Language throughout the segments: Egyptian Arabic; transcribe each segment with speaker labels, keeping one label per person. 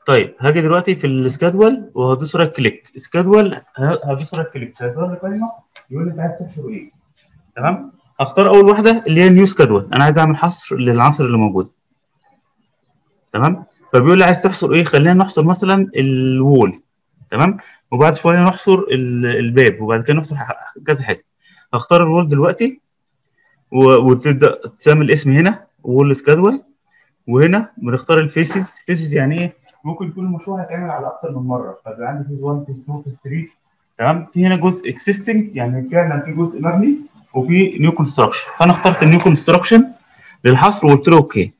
Speaker 1: طيب هاجي دلوقتي في السكادول وهدوس رايت كليك سكادول هدوس رايت كليك هيظهر لي قائمه يقول لي انت عايز تحشر ايه تمام هختار اول واحده اللي هي نيو سكادول انا عايز اعمل حصر للعناصر اللي موجوده تمام فبيقول لي عايز تحصر ايه خلينا نحصر مثلا الوول تمام وبعد شويه نحصر ال- الباب وبعد كده نحصر ح- كذا حاجه هختار الوول دلوقتي و- وتبدا تسمي الاسم هنا وول سكادول وهنا بنختار الفيسز فيسز يعني ايه ممكن يكون المشروع هيتعمل على اكتر من مره فبيبقى عندي فيز 1 فيز 2 فيز 3 تمام في هنا جزء اكسيستنج يعني فعلا في جزء مبني وفي نيو كونستراكشن فانا اخترت النيو كونستراكشن للحصر وقلت له اوكي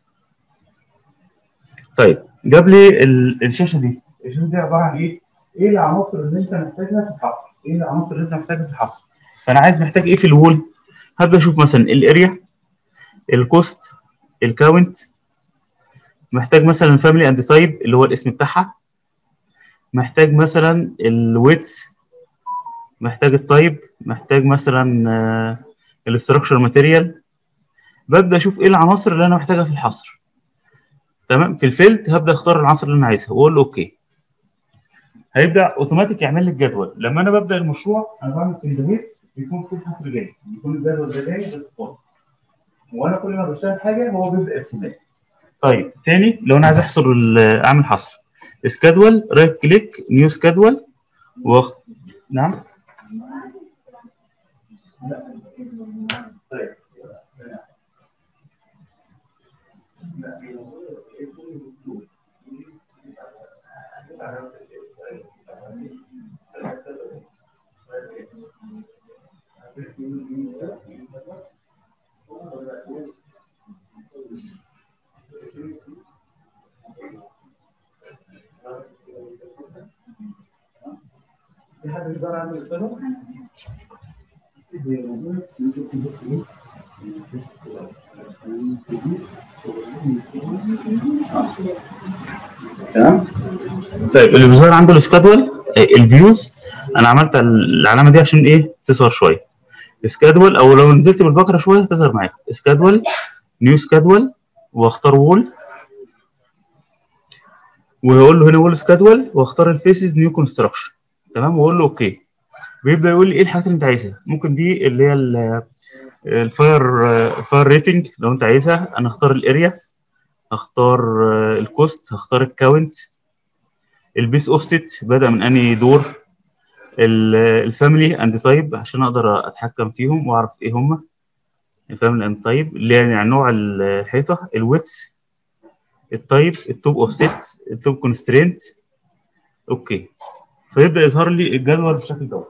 Speaker 1: طيب جاب لي ال- الشاشه دي الشاشه دي عباره عن ايه؟ ايه العناصر اللي انت محتاجها في الحصر؟ ايه العناصر اللي انت محتاجها في الحصر؟ فانا عايز محتاج ايه في الوول؟ هبدا اشوف مثلا الاريا الكوست الكاونت محتاج مثلا الفاميلي اند تايب اللي هو الاسم بتاعها محتاج مثلا الويتس محتاج التايب محتاج مثلا الاستراكشر ماتيريال ببدا اشوف ايه العناصر اللي انا محتاجها في الحصر تمام في الفيلد هبدا اختار العناصر اللي انا عايزها واقول له اوكي هيبدا اوتوماتيك يعمل لي الجدول لما انا ببدا المشروع انا بعمل كندهيت بيكون في حصر جاهز بيكون الجدول ده جاهز بس فاضي وانا كل ما بشتغل حاجه هو بيبدا يرسمها لي طيب تاني لو انا عايز احصر ال- اعمل حصر سكادول رايت كليك نيو سكادول واخ نعم طيب في حد بيظهر عنده الاسكادول؟ تمام طيب اللي بيظهر عنده السكادول الفيوز انا عملت العلامه دي عشان ايه تظهر شويه سكادول او لو نزلت بالبكره شويه تظهر معاك سكادول نيو سكادول واختار وول ويقول له هنا وول سكادول واختار الفيسز نيو كونستراكشن تمام واقول له اوكي بيبدا يقول لي ايه الحاجات اللي انت عايزها ممكن دي اللي هي ال- الفاير الفاير ريتنج لو انت عايزها انا اختار الاريا هختار آه، الكوست هختار الكاونت البيس اوفست بدا من انهي دور ال- الفاميلي اند تايب عشان اقدر اتحكم فيهم واعرف ايه هم الفاميلي اند تايب اللي هي يعني نوع الحيطه الويتس التايب التوب اوفست التوب كونسترينت اوكي فيبدا يظهر لي الجدول بالشكل ده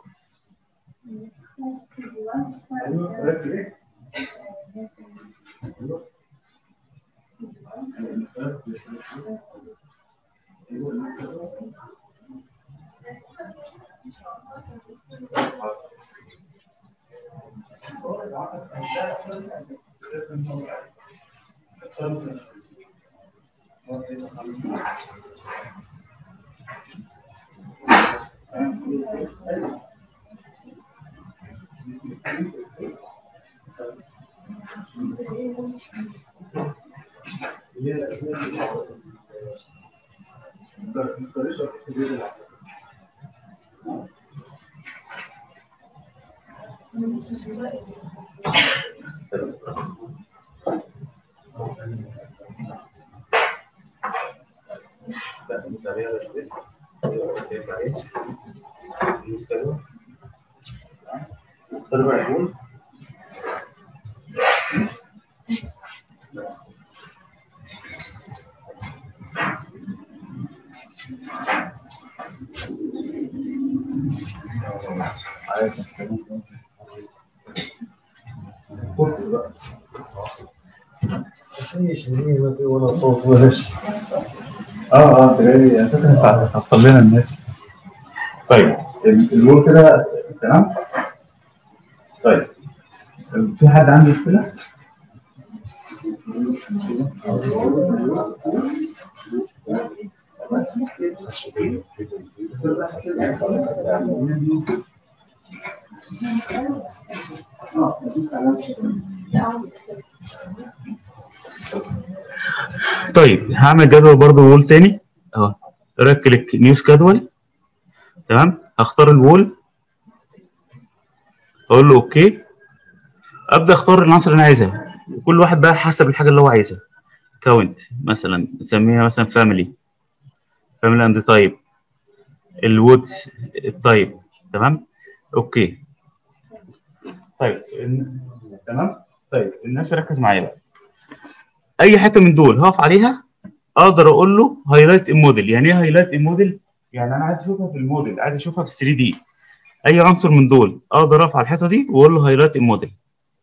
Speaker 2: ايش ما في ولا صوت ولا شيء
Speaker 1: اه اه تلاقي على فكره انت هتحط لنا الناس طيب ال- الوول كده تمام طيب في حد عنده مشكله؟ طيب هعمل جدول برضه وول تاني اهو رايت كليك نيو سكادول تمام هختار الوول اقول له اوكي ابدا اختار العناصر اللي انا عايزها وكل واحد بقى حسب الحاجه اللي هو عايزها كاونت مثلا نسميها مثلا فاميلي فاميلي اند تايب الوودز التايب تمام اوكي طيب إن- تمام طيب الناس ركز معايا بقى اي حته من دول هقف عليها اقدر اقول له هايلايت الموديل يعني ايه هايلايت الموديل يعني انا عايز اشوفها في الموديل عايز اشوفها في 3 دي اي عنصر من دول اقدر اقف على الحته دي واقول له هايلايت الموديل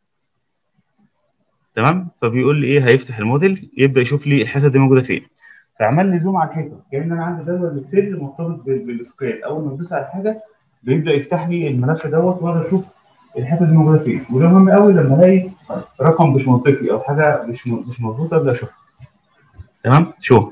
Speaker 1: تمام فبيقول لي ايه هيفتح الموديل يبدا يشوف لي الحته دي موجوده فين فعمل لي زوم على الحته كان انا عندي جدول اكسل مرتبط بال- بالسكوير اول ما ادوس على حاجه بيبدا يفتح لي الملف دوت وانا اشوف الحته دي موجوده فين وده مهم قوي لما الاقي رقم مش منطقي او حاجه مش م- مش مظبوطه ابدا اشوفها تمام شو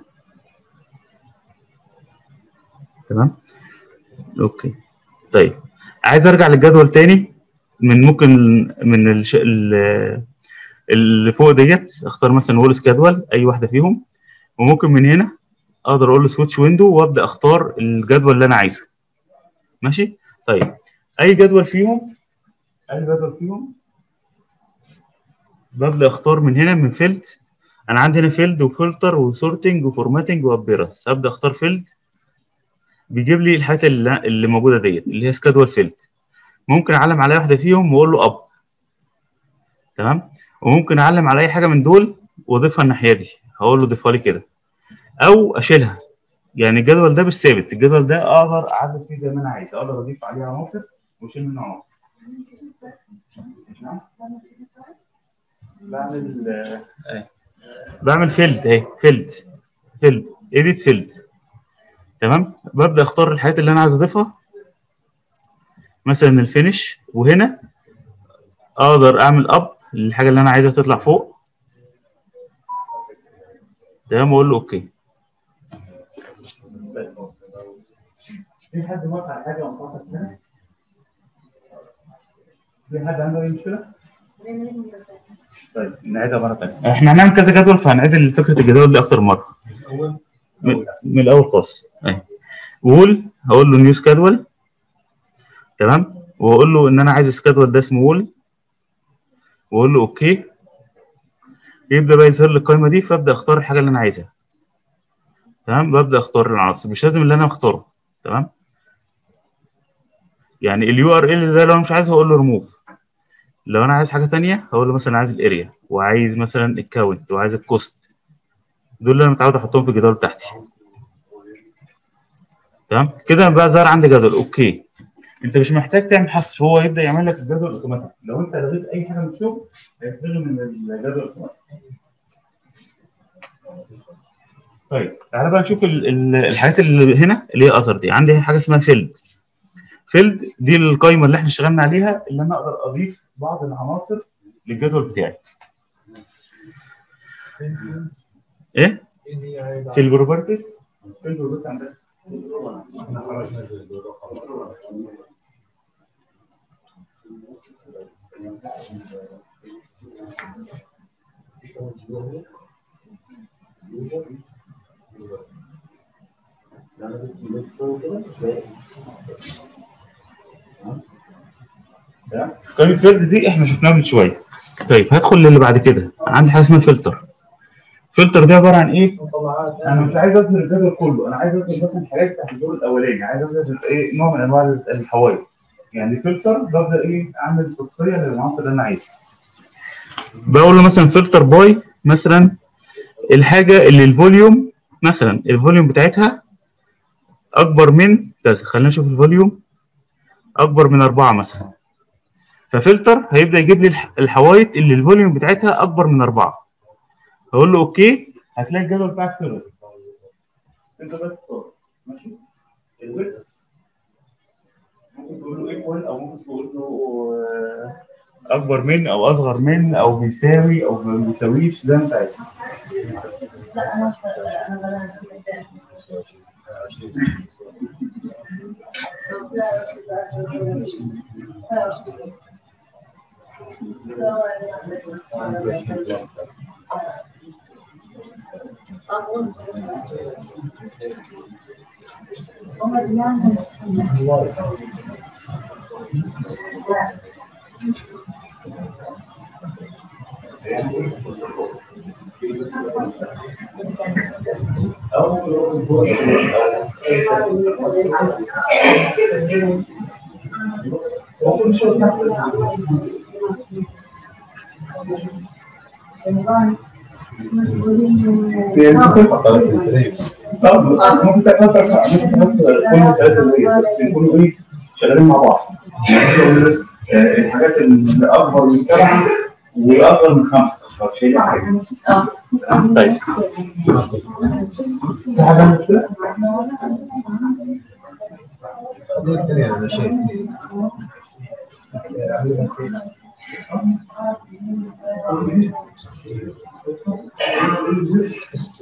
Speaker 1: تمام اوكي طيب عايز ارجع للجدول تاني من ممكن من الش... ال- اللي فوق ديت اختار مثلا وول سكادول اي واحده فيهم وممكن من هنا اقدر اقول له سويتش ويندو وابدا اختار الجدول اللي انا عايزه ماشي طيب اي جدول فيهم اي جدول فيهم ببدا اختار من هنا من فيلد انا عندي هنا فيلد وفلتر وسورتنج وفورماتنج وابيرنس ابدا اختار فيلد بيجيب لي الحاجات اللي, اللي موجوده ديت اللي هي سكادول فيلد ممكن اعلم على واحده فيهم واقول له اب تمام وممكن اعلم على اي حاجه من دول واضيفها الناحيه دي هقول له ضيفها لي كده او اشيلها يعني الجدول ده مش ثابت الجدول ده اقدر اعدل فيه زي ما انا عايز اقدر اضيف عليه عناصر واشيل منه عناصر نعم. بعمل آه، آه. بعمل فيلد اهي فيلد فيلد اديت فيلد تمام ببدا اختار الحاجات اللي انا عايز اضيفها مثلا الفينش وهنا اقدر اعمل اب للحاجه اللي انا عايزها تطلع فوق تمام واقول له اوكي في حد موافق على حاجه ومقاطع سنه؟ في حد عنده اي مشكله؟ طيب نعيدها مره ثانيه احنا هنعمل كذا جدول فهنعيد فكره الجدول دي اكتر مره
Speaker 2: اول
Speaker 1: من, من الاول خالص اهي وول هقول له نيو سكادول تمام واقول له ان انا عايز السكادول ده اسمه وول واقول له اوكي يبدا بقى يظهر لي القائمه دي فابدا اختار الحاجه اللي انا عايزها تمام ببدا اختار العناصر مش لازم اللي انا مختاره تمام يعني اليو ار ال ده لو انا مش عايزه هقول له ريموف لو انا عايز حاجه تانية هقول له مثلا عايز الاريا وعايز مثلا الكاونت وعايز الكوست دول اللي انا متعود احطهم في الجدول بتاعتي تمام كده بقى ظهر عندي جدول اوكي انت مش محتاج تعمل حصر هو يبدا يعمل لك الجدول اوتوماتيك لو انت لغيت اي حاجه من الشغل هيتلغي من الجدول اوتوماتيك طيب تعالى بقى نشوف ال- ال- الحاجات اللي هنا اللي هي اثر دي عندي حاجه اسمها فيلد فيلد دي القائمه اللي احنا اشتغلنا عليها اللي انا اقدر اضيف بعض العناصر للجدول بتاعي ايه في البروبرتيز في البروبرتيز عندك قائمه فيلد دي احنا شفناها من شويه طيب هدخل للي بعد كده عندي حاجه اسمها فلتر فلتر دي عباره عن ايه انا مش عايز اظهر الجدول كله انا عايز اظهر مثلا حاجات بتاعت الدور الاولاني عايز اظهر ايه نوع من انواع الحوايط يعني فلتر ببدا ايه اعمل تصفيه للعناصر اللي انا عايزها بقول له مثلا فلتر باي مثلا الحاجه اللي الفوليوم مثلا الفوليوم بتاعتها اكبر من كذا خلينا نشوف الفوليوم اكبر من أربعة مثلا ففلتر هيبدا يجيب لي الح- الحوايط اللي الفوليوم بتاعتها اكبر من أربعة هقول له اوكي هتلاقي الجدول بتاعك صغر انت بس تختار ماشي الويتس ممكن تقول له ايكوال او ممكن تقول له آه، اكبر من او اصغر من او بيساوي او ما بيساويش ده انت عايزه
Speaker 3: لا انا مش انا بدأت
Speaker 1: طب ممكن تحط ممكن تحط كل ثلاثة دقايق بس يكونوا ايه شغالين مع بعض يعني آه، الحاجات اللي اكبر من سبعه واصغر من خمسه طب شايل حاجه طيب في حاجه مشكله؟
Speaker 2: انا شايف بس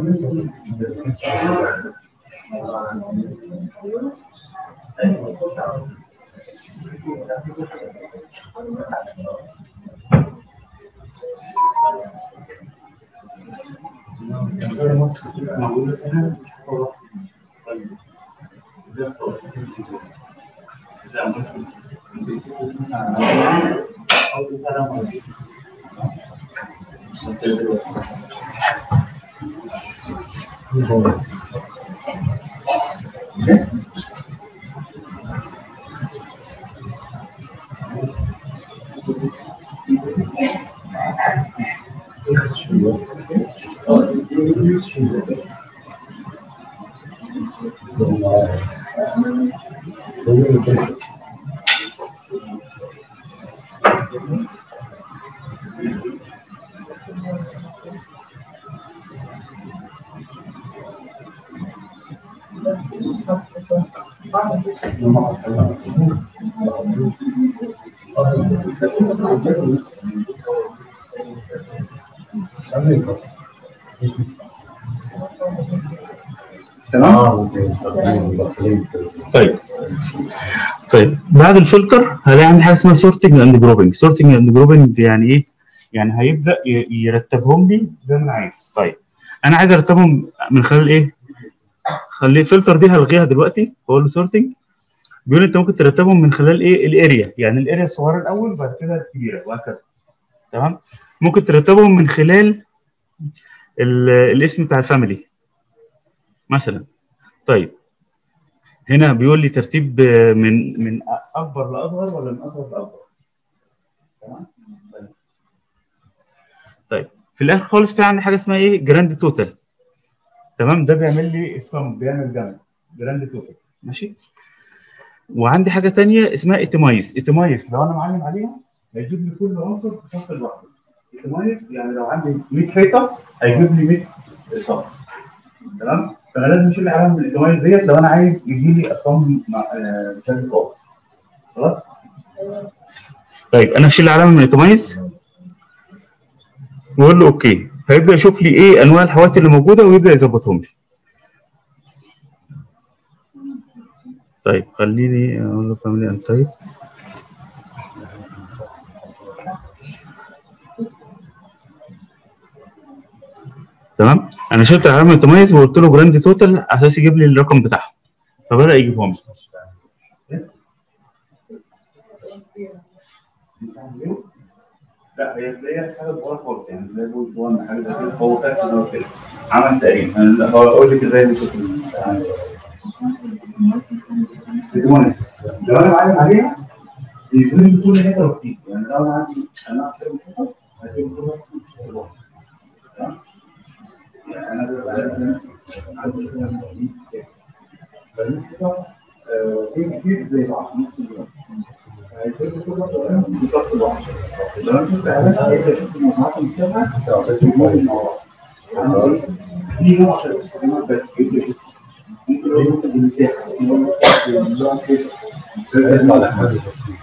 Speaker 1: تمام؟ طيب طيب بعد الفلتر هلاقي عندي حاجه اسمها سورتنج اند جروبنج سورتنج اند جروبنج يعني ايه يعني هيبدا ي- يرتبهم لي زي ما انا عايز طيب انا عايز ارتبهم من خلال ايه خلي الفلتر دي هلغيها دلوقتي واقول له سورتنج بيقول انت ممكن ترتبهم من خلال ايه الاريا يعني الاريا الصغيره الاول بعد كده الكبيره وهكذا تمام ممكن ترتبهم من خلال ال- الاسم بتاع الفاميلي مثلا طيب هنا بيقول لي ترتيب آه، من من اكبر لاصغر ولا من اصغر لاكبر تمام طيب. طيب في الاخر خالص في عندي حاجه اسمها ايه جراند توتال تمام ده بيعمل لي الصم بيعمل جمع جراند توتال ماشي وعندي حاجه تانية اسمها اتمايز اتمايز لو انا معلم عليها هيجيب لي كل عنصر في صف لوحده اتمايز يعني لو عندي 100 حيطه هيجيب لي 100 صف تمام فانا لازم اشيل علامه من الاتمايز ديت لو انا عايز يجي لي ارقام مع- آه، بشكل قوي خلاص طيب انا اشيل علامه من الاتمايز واقول له اوكي هيبدا يشوف لي ايه انواع الحوادث اللي موجوده ويبدا يظبطهم لي طيب خليني اقول له فاميلي اند تايب تمام انا شلت العلامه التميز وقلت له جراند توتال على اساس يجيب لي الرقم بتاعهم فبدا يجيبهم لي لا هي تلاقيها حاجه صغيره خالص يعني زي بوينت 1 حاجه زي كده هو بس هو كده عمل تقريبا أنا هو اقول لك ازاي نشوف ال- بدون لو انا معلم عليها يجيب لي كل حته وكتير يعني لو انا عندي انا احسب الحته هجيب كل واحد تمام يعني انا ببقى عندي مثلا كده. فالناس كده، آه، في كتير زي بعض نفس الوقت هيسيبوا كل واحد بالظبط لوحده لو انا شفت اعلانات هيبدا يشوف المجموعات المشابهه يجيبهم مع بعض يعني في نوع كده بس يبدا يشوف ممكن يقول مثلا المساحه يقول مثلا كده
Speaker 2: يطلع لأحمد البصري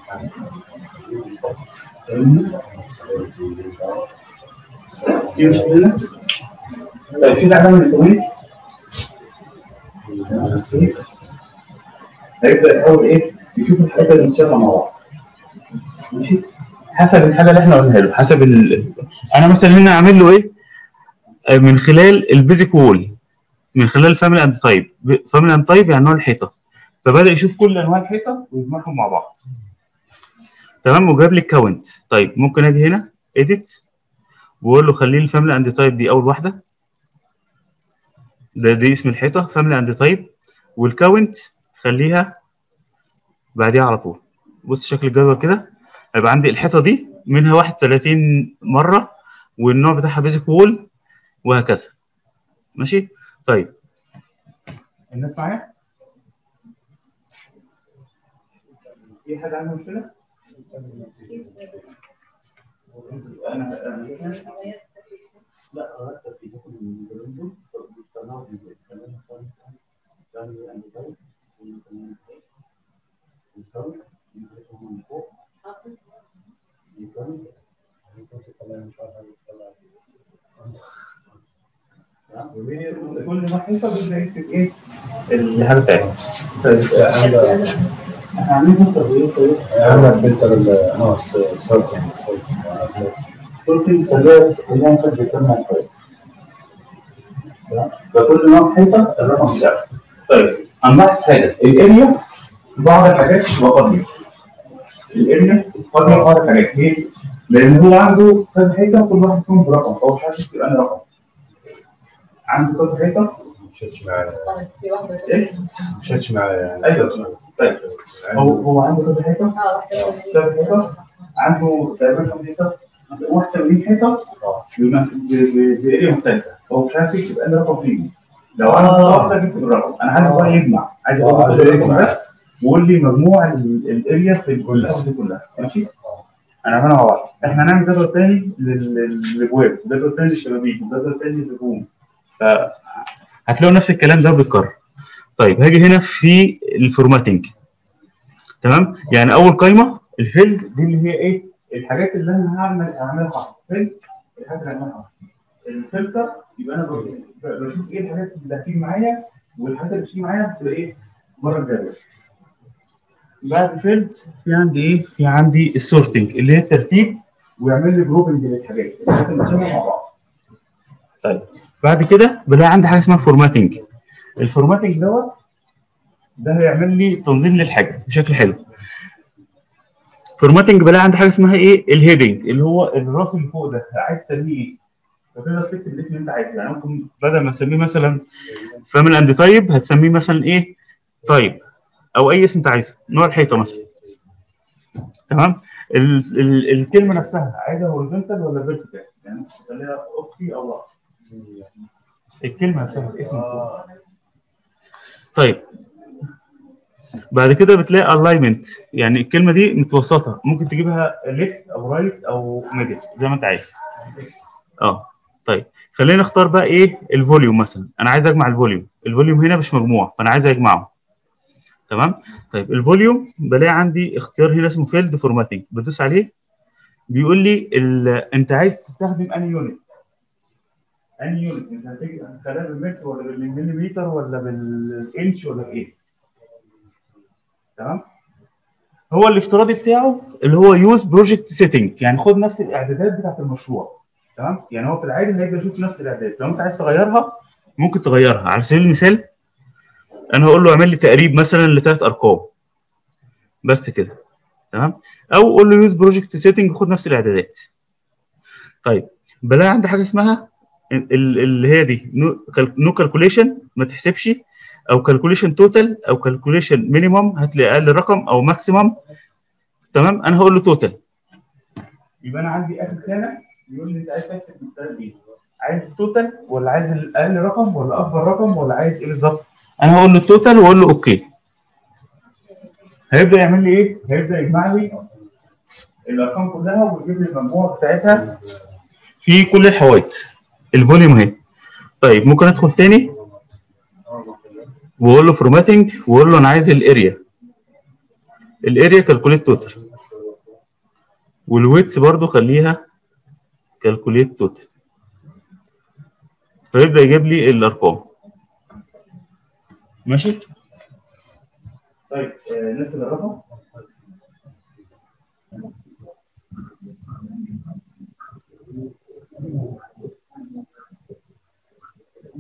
Speaker 1: فاهمني؟ في مشكله طيب في علامه من التمييز هيبدا يحاول ايه يشوف الحاجات اللي متشابهه مع بعض ماشي حسب الحاجه اللي احنا قلناها له حسب ال... انا مثلا هنا اعمل له ايه آه، من خلال البيزك وول من خلال فاميلي اند تايب فاميلي اند تايب يعني نوع الحيطه فبدا يشوف كل انواع الحيطه ويجمعهم مع بعض تمام وجاب لي الكاونت طيب ممكن اجي هنا اديت واقول له خليه الفاميلي اند تايب دي اول واحده ده دي اسم الحيطه فاميلي اند تايب والكاونت خليها بعديها على طول بص شكل الجدول كده هيبقى عندي الحيطه دي منها 31 مره والنوع بتاعها بيزك وول وهكذا ماشي طيب الناس معايا في حد عنده مشكله انا أنا- لا غيرت في ذكر من الجلوس بالتناول بالكلام الخامس كان يعني طيب والكون يدركه من فوق الكون كل ما حيطه بيبدا يكتب ايه الحاجه بتاعتها احنا عاملين نقطه ايه طيب
Speaker 2: عندنا فلتر ال اه الصلصه الصلصه
Speaker 1: قلت الثلاث اللي انت بتجمع الحيطه تمام؟ فكل نوع حيطه الرقم بتاعه طيب هنلاحظ حاجه الاريا بعض الحاجات تبقى فاضيه الاريا فاضيه بعض الحاجات ليه؟ لان هو عنده كذا حيطه كل واحد فيهم برقم هو مش عارف يكتب انهي رقم عنده كذا حيطه
Speaker 2: مشيتش معايا
Speaker 3: في واحدة
Speaker 1: ايه؟
Speaker 2: مشيتش معايا يعني
Speaker 1: ايوه طيب هو هو عنده كذا حيطه
Speaker 3: اه واحدة
Speaker 1: كذا حيطه عنده تقريبا كم حيطه 81 حيطه بمس- ب- ب- باريا مختلفه هو مش عارف يكتب انهي رقم فيهم لو انا
Speaker 2: آه.
Speaker 1: واحده جبت الرقم انا عايز بقى يجمع عايز
Speaker 2: آه،
Speaker 1: اقول
Speaker 2: عايز
Speaker 1: له الرقم
Speaker 2: يجمع.
Speaker 1: ده وقول لي مجموع ال- الاريا في الكلها دي كلها ماشي انا عملها مع بعض احنا هنعمل جدول تاني لل- لل- للابواب جدول تاني للشبابيك جدول تاني للهجوم ف هتلاقوا نفس الكلام ده بيتكرر طيب هاجي هنا في الفورماتنج تمام يعني اول قايمه الفيلد دي اللي هي ايه الحاجات اللي انا هعمل هعملها حصر فيلد الحاجات اللي هعملها حصر الفلتر يبقى انا ب- ب- بشوف ايه الحاجات اللي هتيجي معايا والحاجات اللي بتيجي معايا بتبقى ايه بره الجدول بعد الفيلد في عندي ايه في عندي السورتنج اللي هي الترتيب ويعمل لي جروبنج للحاجات الحاجات اللي بتشبه مع بعض طيب بعد كده بلاقي عندي حاجه اسمها فورماتنج الفورماتنج دوت ده هيعمل لي تنظيم للحاجه بشكل حلو فورماتنج بلاقي عندي حاجه اسمها ايه الهيدنج اللي هو الراس اللي فوق ده عايز تسميه ايه فتقدر تكتب الاسم اللي انت عايزه يعني ممكن بدل ما تسميه مثلا فاميلي اند تايب هتسميه مثلا ايه تايب او اي اسم انت عايزه نوع الحيطه مثلا تمام ال ال الكلمه نفسها عايزها هوريزونتال ولا فيرتيكال يعني ممكن تخليها افقي او راسي الكلمه نفسها الاسم طيب بعد كده بتلاقي الاينمنت يعني الكلمه دي متوسطه ممكن تجيبها ليفت او رايت او ميدل زي ما انت عايز اه طيب خلينا نختار بقى ايه الفوليوم مثلا انا عايز اجمع الفوليوم الفوليوم هنا مش مجموع فانا عايز اجمعه تمام طيب الفوليوم بلاقي عندي اختيار هنا اسمه فيلد فورماتنج بدوس عليه بيقول لي ال... انت عايز تستخدم انهي يونت انهي يونت انت هتيجي هتخليها بالمتر ولا بالمليمتر ولا بالانش ولا بايه تمام هو الافتراضي بتاعه اللي هو يوز بروجكت سيتنج يعني خد نفس الاعدادات بتاعت المشروع تمام يعني هو في العادي هيبدا يشوف نفس الاعدادات لو انت عايز تغيرها ممكن تغيرها على سبيل المثال انا هقول له اعمل لي تقريب مثلا لثلاث ارقام بس كده تمام او قول له يوز بروجكت سيتنج خد نفس الاعدادات طيب بلاقي عندي حاجه اسمها ال- ال- اللي هي دي نو كالكوليشن ما تحسبش او كالكوليشن توتال او كالكوليشن مينيمم هات لي اقل رقم او ماكسيمم تمام انا هقول له توتال يبقى انا عندي اخر خانه يقول لي انت عايز تحسب من الثلاث ايه عايز توتال ولا عايز الاقل رقم ولا اكبر رقم ولا عايز ايه بالظبط انا هقول له التوتال واقول له اوكي هيبدا يعمل لي ايه هيبدا يجمع لي الارقام كلها ويجيب لي المجموع بتاعتها في كل الحوايط الفوليوم اهي طيب ممكن ادخل تاني واقول له فورماتنج واقول له انا عايز الاريا الاريا كالكوليت توتال والويتس برضو خليها كالكوليت توتال فيبدا يجيب لي الارقام ماشي طيب آه، نفس الرقم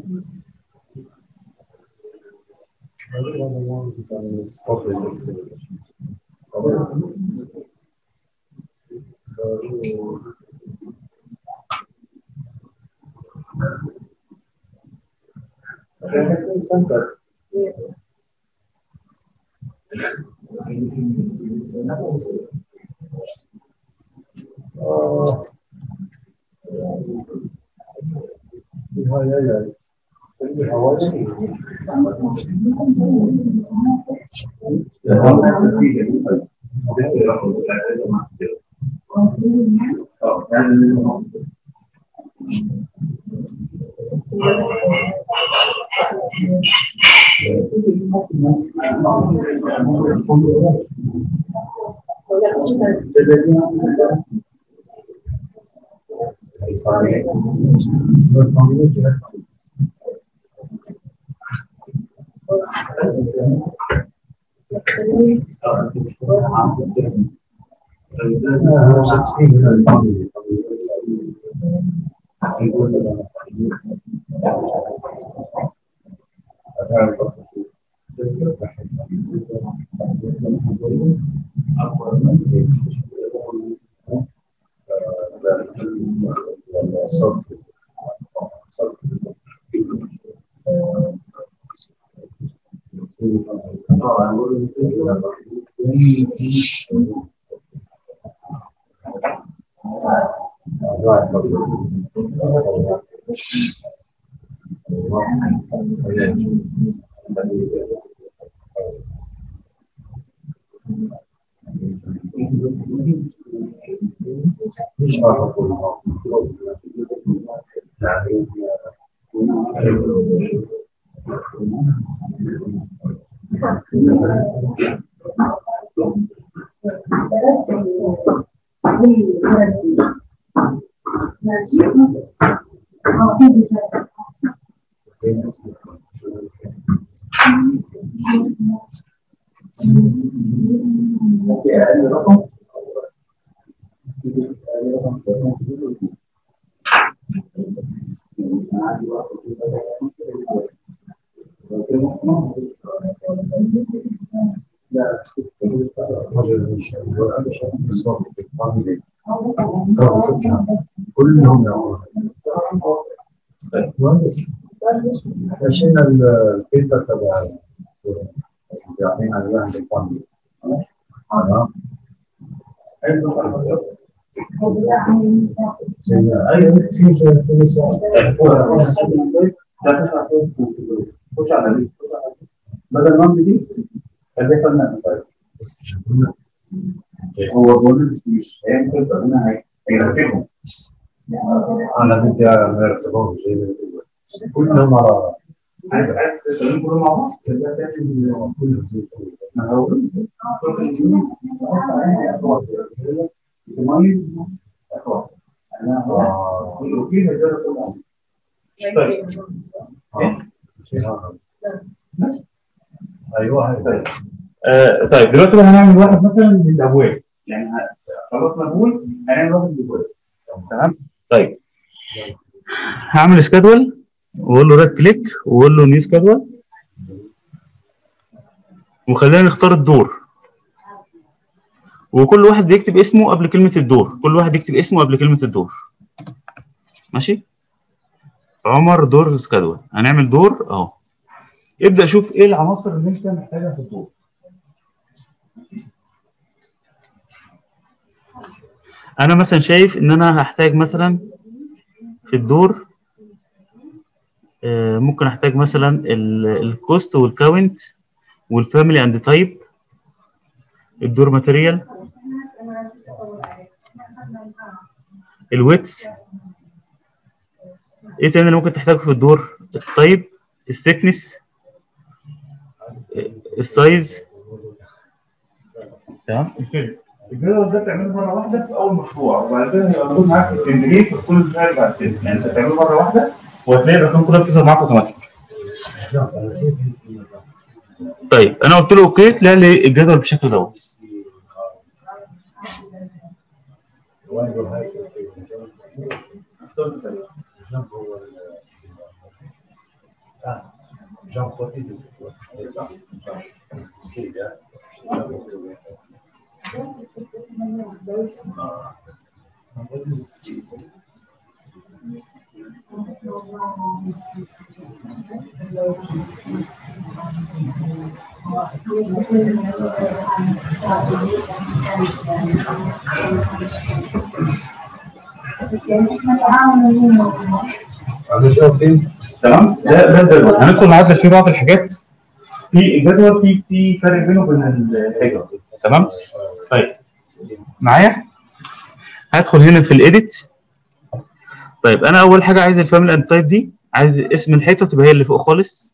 Speaker 2: كلهم عشان الفيزا تبع يعني عليها الفندق ايوه في في
Speaker 1: خش على دي بدل ما أمضي دي خليها فنان هو بقول مش هيعمل كده هنا هيرتبهم
Speaker 2: انا بدي ارتبهم كلهم على
Speaker 1: عايز عايز تخليهم كلهم مع بعض تبقى تعمل
Speaker 2: كلهم زي الفل.
Speaker 1: ما هو تميز اخوات انا كل وكيل هيجرب طبعا
Speaker 2: ايوه هاي
Speaker 1: آه طيب دلوقتي بقى هنعمل واحد مثلا للابواب يعني ه- خلصنا الابواب هنعمل واحد للابواب تمام طيب هعمل سكادول واقول له رايت كليك واقول له نيو سكادول وخلينا نختار الدور وكل واحد بيكتب اسمه قبل كلمة الدور كل واحد يكتب اسمه قبل كلمة الدور ماشي عمر دور سكادول هنعمل دور اهو ابدأ شوف ايه العناصر اللي انت محتاجها في الدور انا مثلا شايف ان انا هحتاج مثلا في الدور آه، ممكن احتاج مثلا الكوست والكاونت والفاميلي اند تايب الدور ماتيريال الويتس ايه تاني اللي ممكن تحتاجه في الدور التايب السكنس السايز تمام الجدول ده تعمله مره واحده في اول مشروع وبعد كده هيبقى موجود معاك في التمرين في كل مشروع بعد كده يعني انت تعمله مره واحده وهتلاقي الارقام كلها بتظهر معاك اوتوماتيك طيب انا قلت له اوكي طلع لي الجدول بالشكل دوت
Speaker 2: Jean, what is it? It's the city, yeah? What is the city? عامل شو فين؟
Speaker 1: تمام ده ده الجدول هندخل نعدل فيه بعض الحاجات في الجدول في في فرق بينه وبين الحجر تمام طيب معايا هدخل هنا في الايديت طيب انا اول حاجه عايز الفاميلي اند تايب دي عايز اسم الحيطه تبقى هي اللي فوق خالص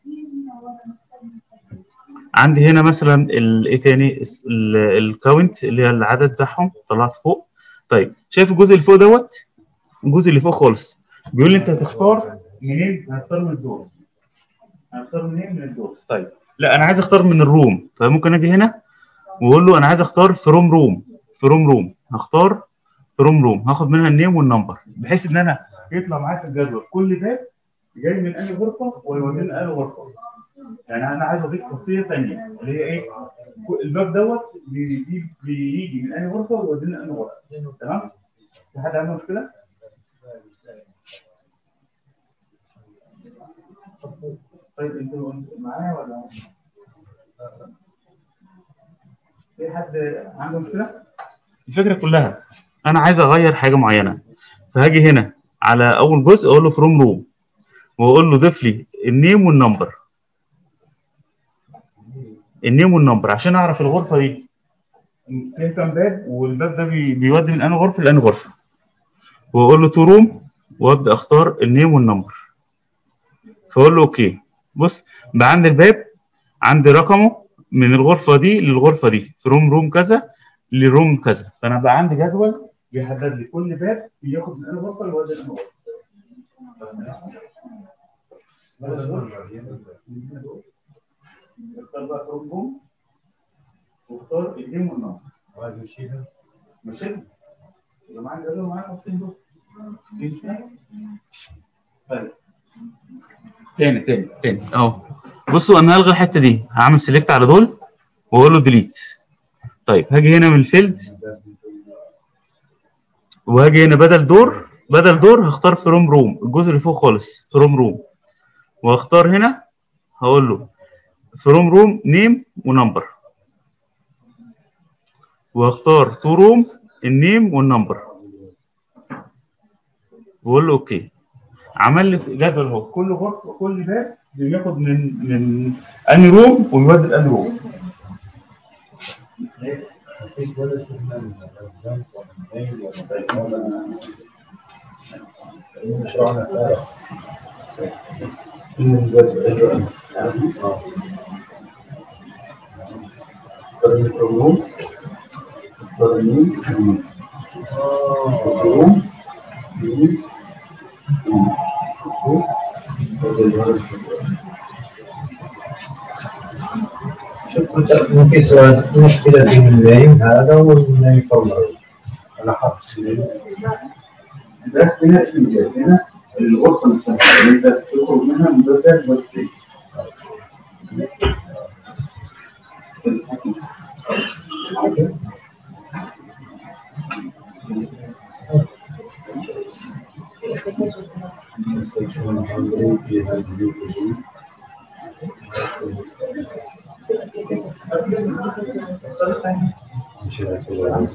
Speaker 1: عندي هنا مثلا ال- ايه تاني الكاونت اللي هي العدد بتاعهم طلعت فوق طيب شايف الجزء اللي فوق دوت الجزء اللي فوق خالص بيقول لي انت هتختار منين هختار من الدور هختار منين من الدور طيب لا انا عايز اختار من الروم فممكن اجي هنا واقول له انا عايز اختار فروم روم فروم روم هختار فروم روم هاخد منها النيم والنمبر بحيث ان انا يطلع معايا في الجدول كل باب جاي من انهي غرفه ويوديني انهي غرفه يعني انا عايز اضيف خاصيه ثانيه اللي هي ايه كل- الباب دوت بيجي بيجي من انهي غرفه ويوديني انهي غرفه تمام في حد عنده مشكله طيب انتوا انتوا معايا ولا في حد عنده مشكله الفكره كلها انا عايز اغير حاجه معينه فهاجي هنا على اول جزء اقول له فروم روم واقول له ضيف لي النيم والنمبر النيم والنمبر عشان اعرف الغرفه دي فيها كام باب والباب ده بي- بيودي من انهي غرفه لانهي غرفه واقول له تو روم وابدا اختار النيم والنمبر فاقول له اوكي بص بقى عندي الباب عندي رقمه من الغرفه دي للغرفه دي فروم روم كذا لروم كذا فانا بقى عندي جدول بيحدد لي كل باب بياخد من انهي غرفه لواد انهي غرفه اختار بقى فروم روم واختار النيم والنمبر
Speaker 2: وهذا يشيلها
Speaker 1: ماشي يبقى معايا الجدول معايا الخاصين دول في مشكلة؟ طيب تاني تاني تاني اهو بصوا انا هلغي الحته دي هعمل سيلكت على دول واقول له ديليت طيب هاجي هنا من الفيلد وهاجي هنا بدل دور بدل دور هختار فروم روم الجزء اللي فوق خالص فروم روم واختار هنا هقول له فروم روم نيم ونمبر واختار تو روم النيم والنمبر واقول له اوكي عمل لي جدول اهو كل غرفه كل باب بياخد من من انهي روم ويودي لانهي روم
Speaker 2: مفيش ولا شيء من الجنب ولا النيل ولا مش راح نفرق من الجنب اه قرن الروم قرنين الروم ممكن سؤال مشكلة بين النايم هذا والنايم فوق أنا حاط سنين
Speaker 1: ده هنا اسم الباب هنا الغرفه نفسها اللي انت تخرج منها من باب ده لباب تاني
Speaker 2: سيكون حاضرين في هذه الجزء مش هيكون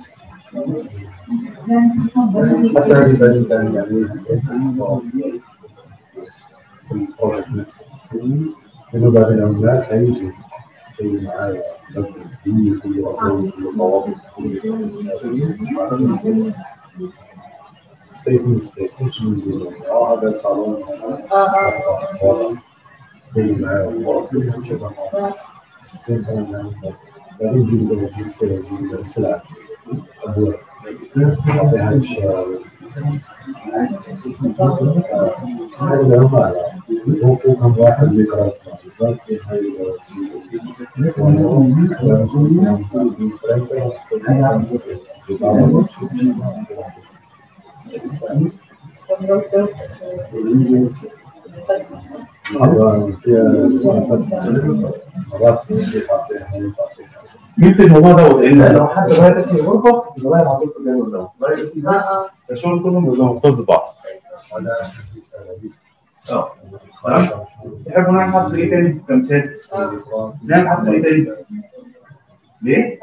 Speaker 2: حتى هذه بعدين تعمل عليه في البروجكت نفسه لأنه بعد العملاء حيجي يسوي معايا بدل الدنيا كل أطول كل ضوابط كل سبيس من سبيس مش من زي اه هذا صالون وضع يسوي معايا وضع كل شيء زين كمان بعدين يجيب له السلع يجيب له السلع أبواب هذه الأشياء هذا العمال هو كم واحد يقرأ باقي هاي ايوه فيها مرات ينفع فيها ينفع فيها
Speaker 1: مثل الموضوع دوت ان لو حد غير اسم الغرفه يغير على طول في الجدول دوت غير اسم ده فالشغل كله بيبقى مرتبط ببعض
Speaker 2: ولا
Speaker 1: اه تمام تحبوا نعمل حصر ايه تاني كمثال؟ نعمل حصر ايه تاني؟ ليه؟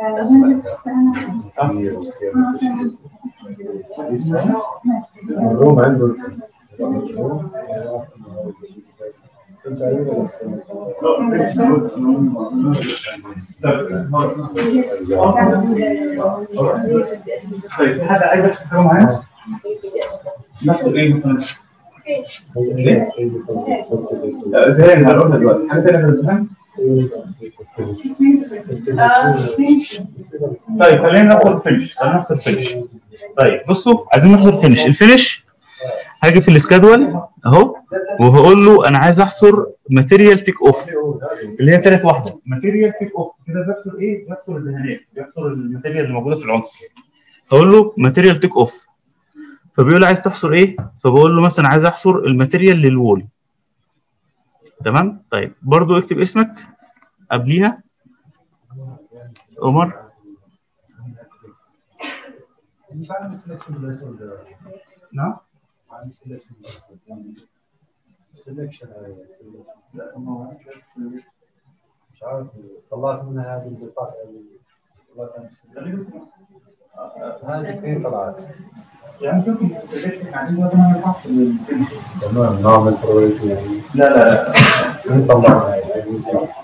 Speaker 2: الروم عنده
Speaker 1: طيب في حد عايز يحسب حاجه معينه؟ نحسب ايه مثلا؟ زي ما قلنا دلوقتي حاجه تانيه في الامتحان؟ طيب خلينا ناخد فينش خلينا ناخد فينش طيب بصوا عايزين نحصر فينش الفينش هاجي في السكادول اهو وهقول له انا عايز احصر ماتيريال تيك اوف اللي هي ثالث واحده ماتيريال تيك اوف كده بيحصر ايه؟ بيحصر الدهانات بيحصر الماتيريال اللي موجوده في العنصر هقول له ماتيريال تيك اوف فبيقول لي عايز تحصر ايه؟ فبقول له مثلا عايز احصر الماتيريال للوول تمام؟ طيب برضو اكتب اسمك قبليها عمر نعم
Speaker 2: مش عارف طلعت منها هذه البطاقه هذه فين طلعت؟
Speaker 1: يعني شوف قاعدين نعمل حصر للفينش
Speaker 2: تمام نعمل بروريتي يعني
Speaker 1: لا لا لا
Speaker 2: فين طلعنا يعني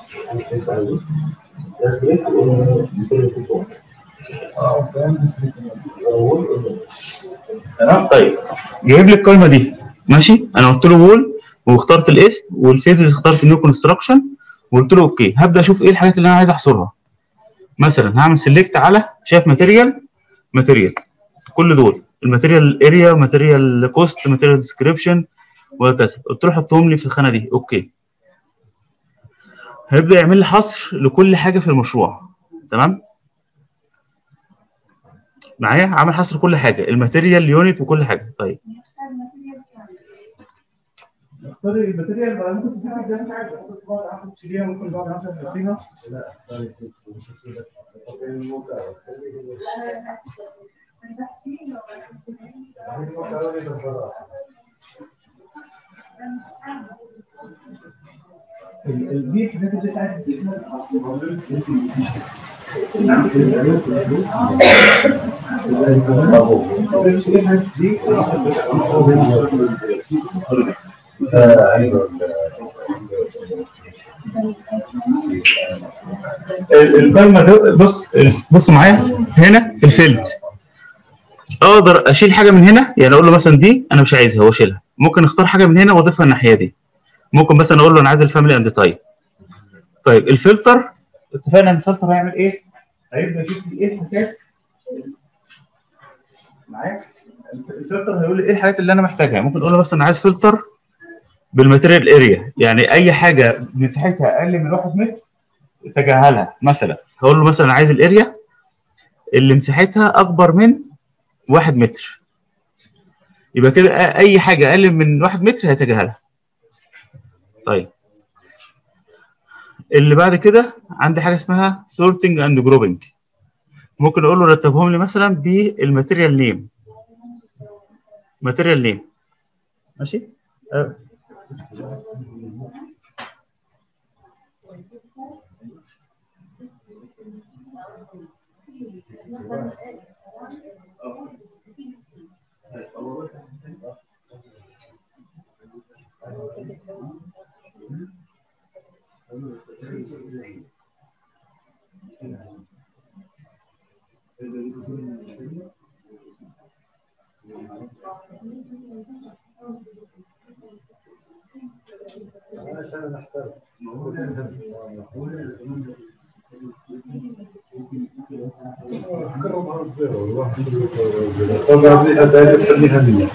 Speaker 1: تمام طيب جايب لي القايمه دي ماشي انا قلت له وول واخترت الاسم والفيزز اخترت نيو كونستراكشن وقلت له اوكي هبدا اشوف ايه الحاجات اللي انا عايز احصرها مثلا هعمل سيلكت على شايف ماتيريال ماتيريال كل دول الماتيريال اريا ماتيريال كوست ماتيريال ديسكريبشن وهكذا قلت له حطهم لي في الخانه دي اوكي هيبدا يعمل لي حصر لكل حاجه في المشروع تمام معايا عامل حصر كل حاجه الماتيريال يونت وكل حاجه طيب اختار الماتيريال بقى ممكن تديها زي ما انت عايز ممكن تقعد عشان تشيليها ممكن تقعد مثلا تحطيها ال- ال- دي الحاجات اللي انت عايز تديها ال- القايمه ده بص بص معايا هنا في الفيلد اقدر اشيل حاجه من هنا يعني اقول له مثلا دي انا مش عايزها واشيلها ممكن اختار حاجه من هنا واضيفها الناحيه دي ممكن مثلا اقول له انا عايز الفاميلي اند تايب طيب الفلتر اتفقنا ان الفلتر هيعمل ايه؟ هيبدا يشوف لي ايه الحاجات معايا الفلتر هيقول لي ايه الحاجات اللي انا محتاجها ممكن اقول له مثلا انا عايز فلتر بالماتيريال اريا يعني اي حاجه مساحتها اقل من 1 متر تجاهلها مثلا هقول له مثلا عايز الاريا اللي مساحتها اكبر من 1 متر يبقى كده اي حاجه اقل من 1 متر هيتجاهلها طيب اللي بعد كده عندي حاجه اسمها سورتنج اند جروبنج ممكن اقول له رتبهم لي مثلا بالماتيريال نيم ماتيريال نيم ماشي أه.
Speaker 2: عشان نحتاج كرم على الزيرو الواحد طبعا دي هدايا خليها مية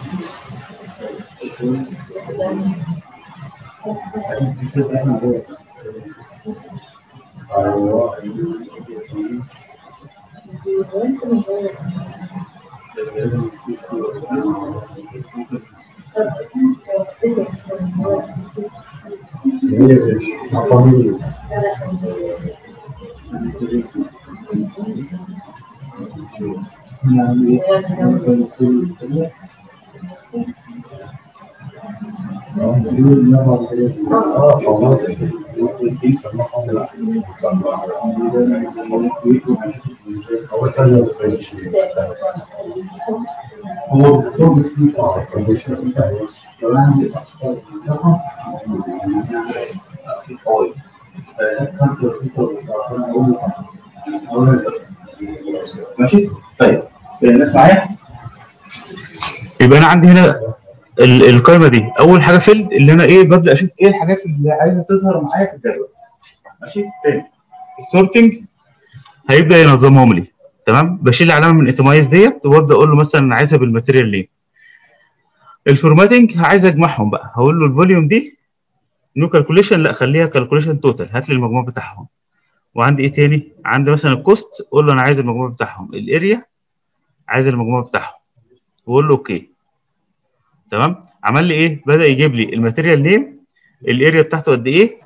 Speaker 2: ايوه مقامية اه فواضح دي سماها اول حاجه بتبين شيء
Speaker 1: هو الدكتور مسكين
Speaker 2: اه فاونديشن
Speaker 1: لو انا عندي اطفال رقم قوي خمسة وستة ماشي طيب الناس معايا يبقى انا عندي هنا ال- القائمه دي اول حاجه فيلد اللي انا ايه ببدا اشوف ايه الحاجات اللي عايزه تظهر معايا في الجدول ماشي تاني السورتنج هيبدا ينظمهم لي تمام بشيل علامه من اتمايز ديت وابدا اقول له مثلا انا عايزها بالماتيريال ليه الفورماتنج عايز اجمعهم بقى هقول له الفوليوم دي نو كالكوليشن لا خليها كالكوليشن توتال هات لي المجموع بتاعهم وعندي ايه تاني عندي مثلا الكوست قول له انا عايز المجموع بتاعهم الاريا عايز المجموع بتاعهم واقول له اوكي تمام عمل لي ايه بدا يجيب لي الماتيريال نيم الاريا بتاعته قد ايه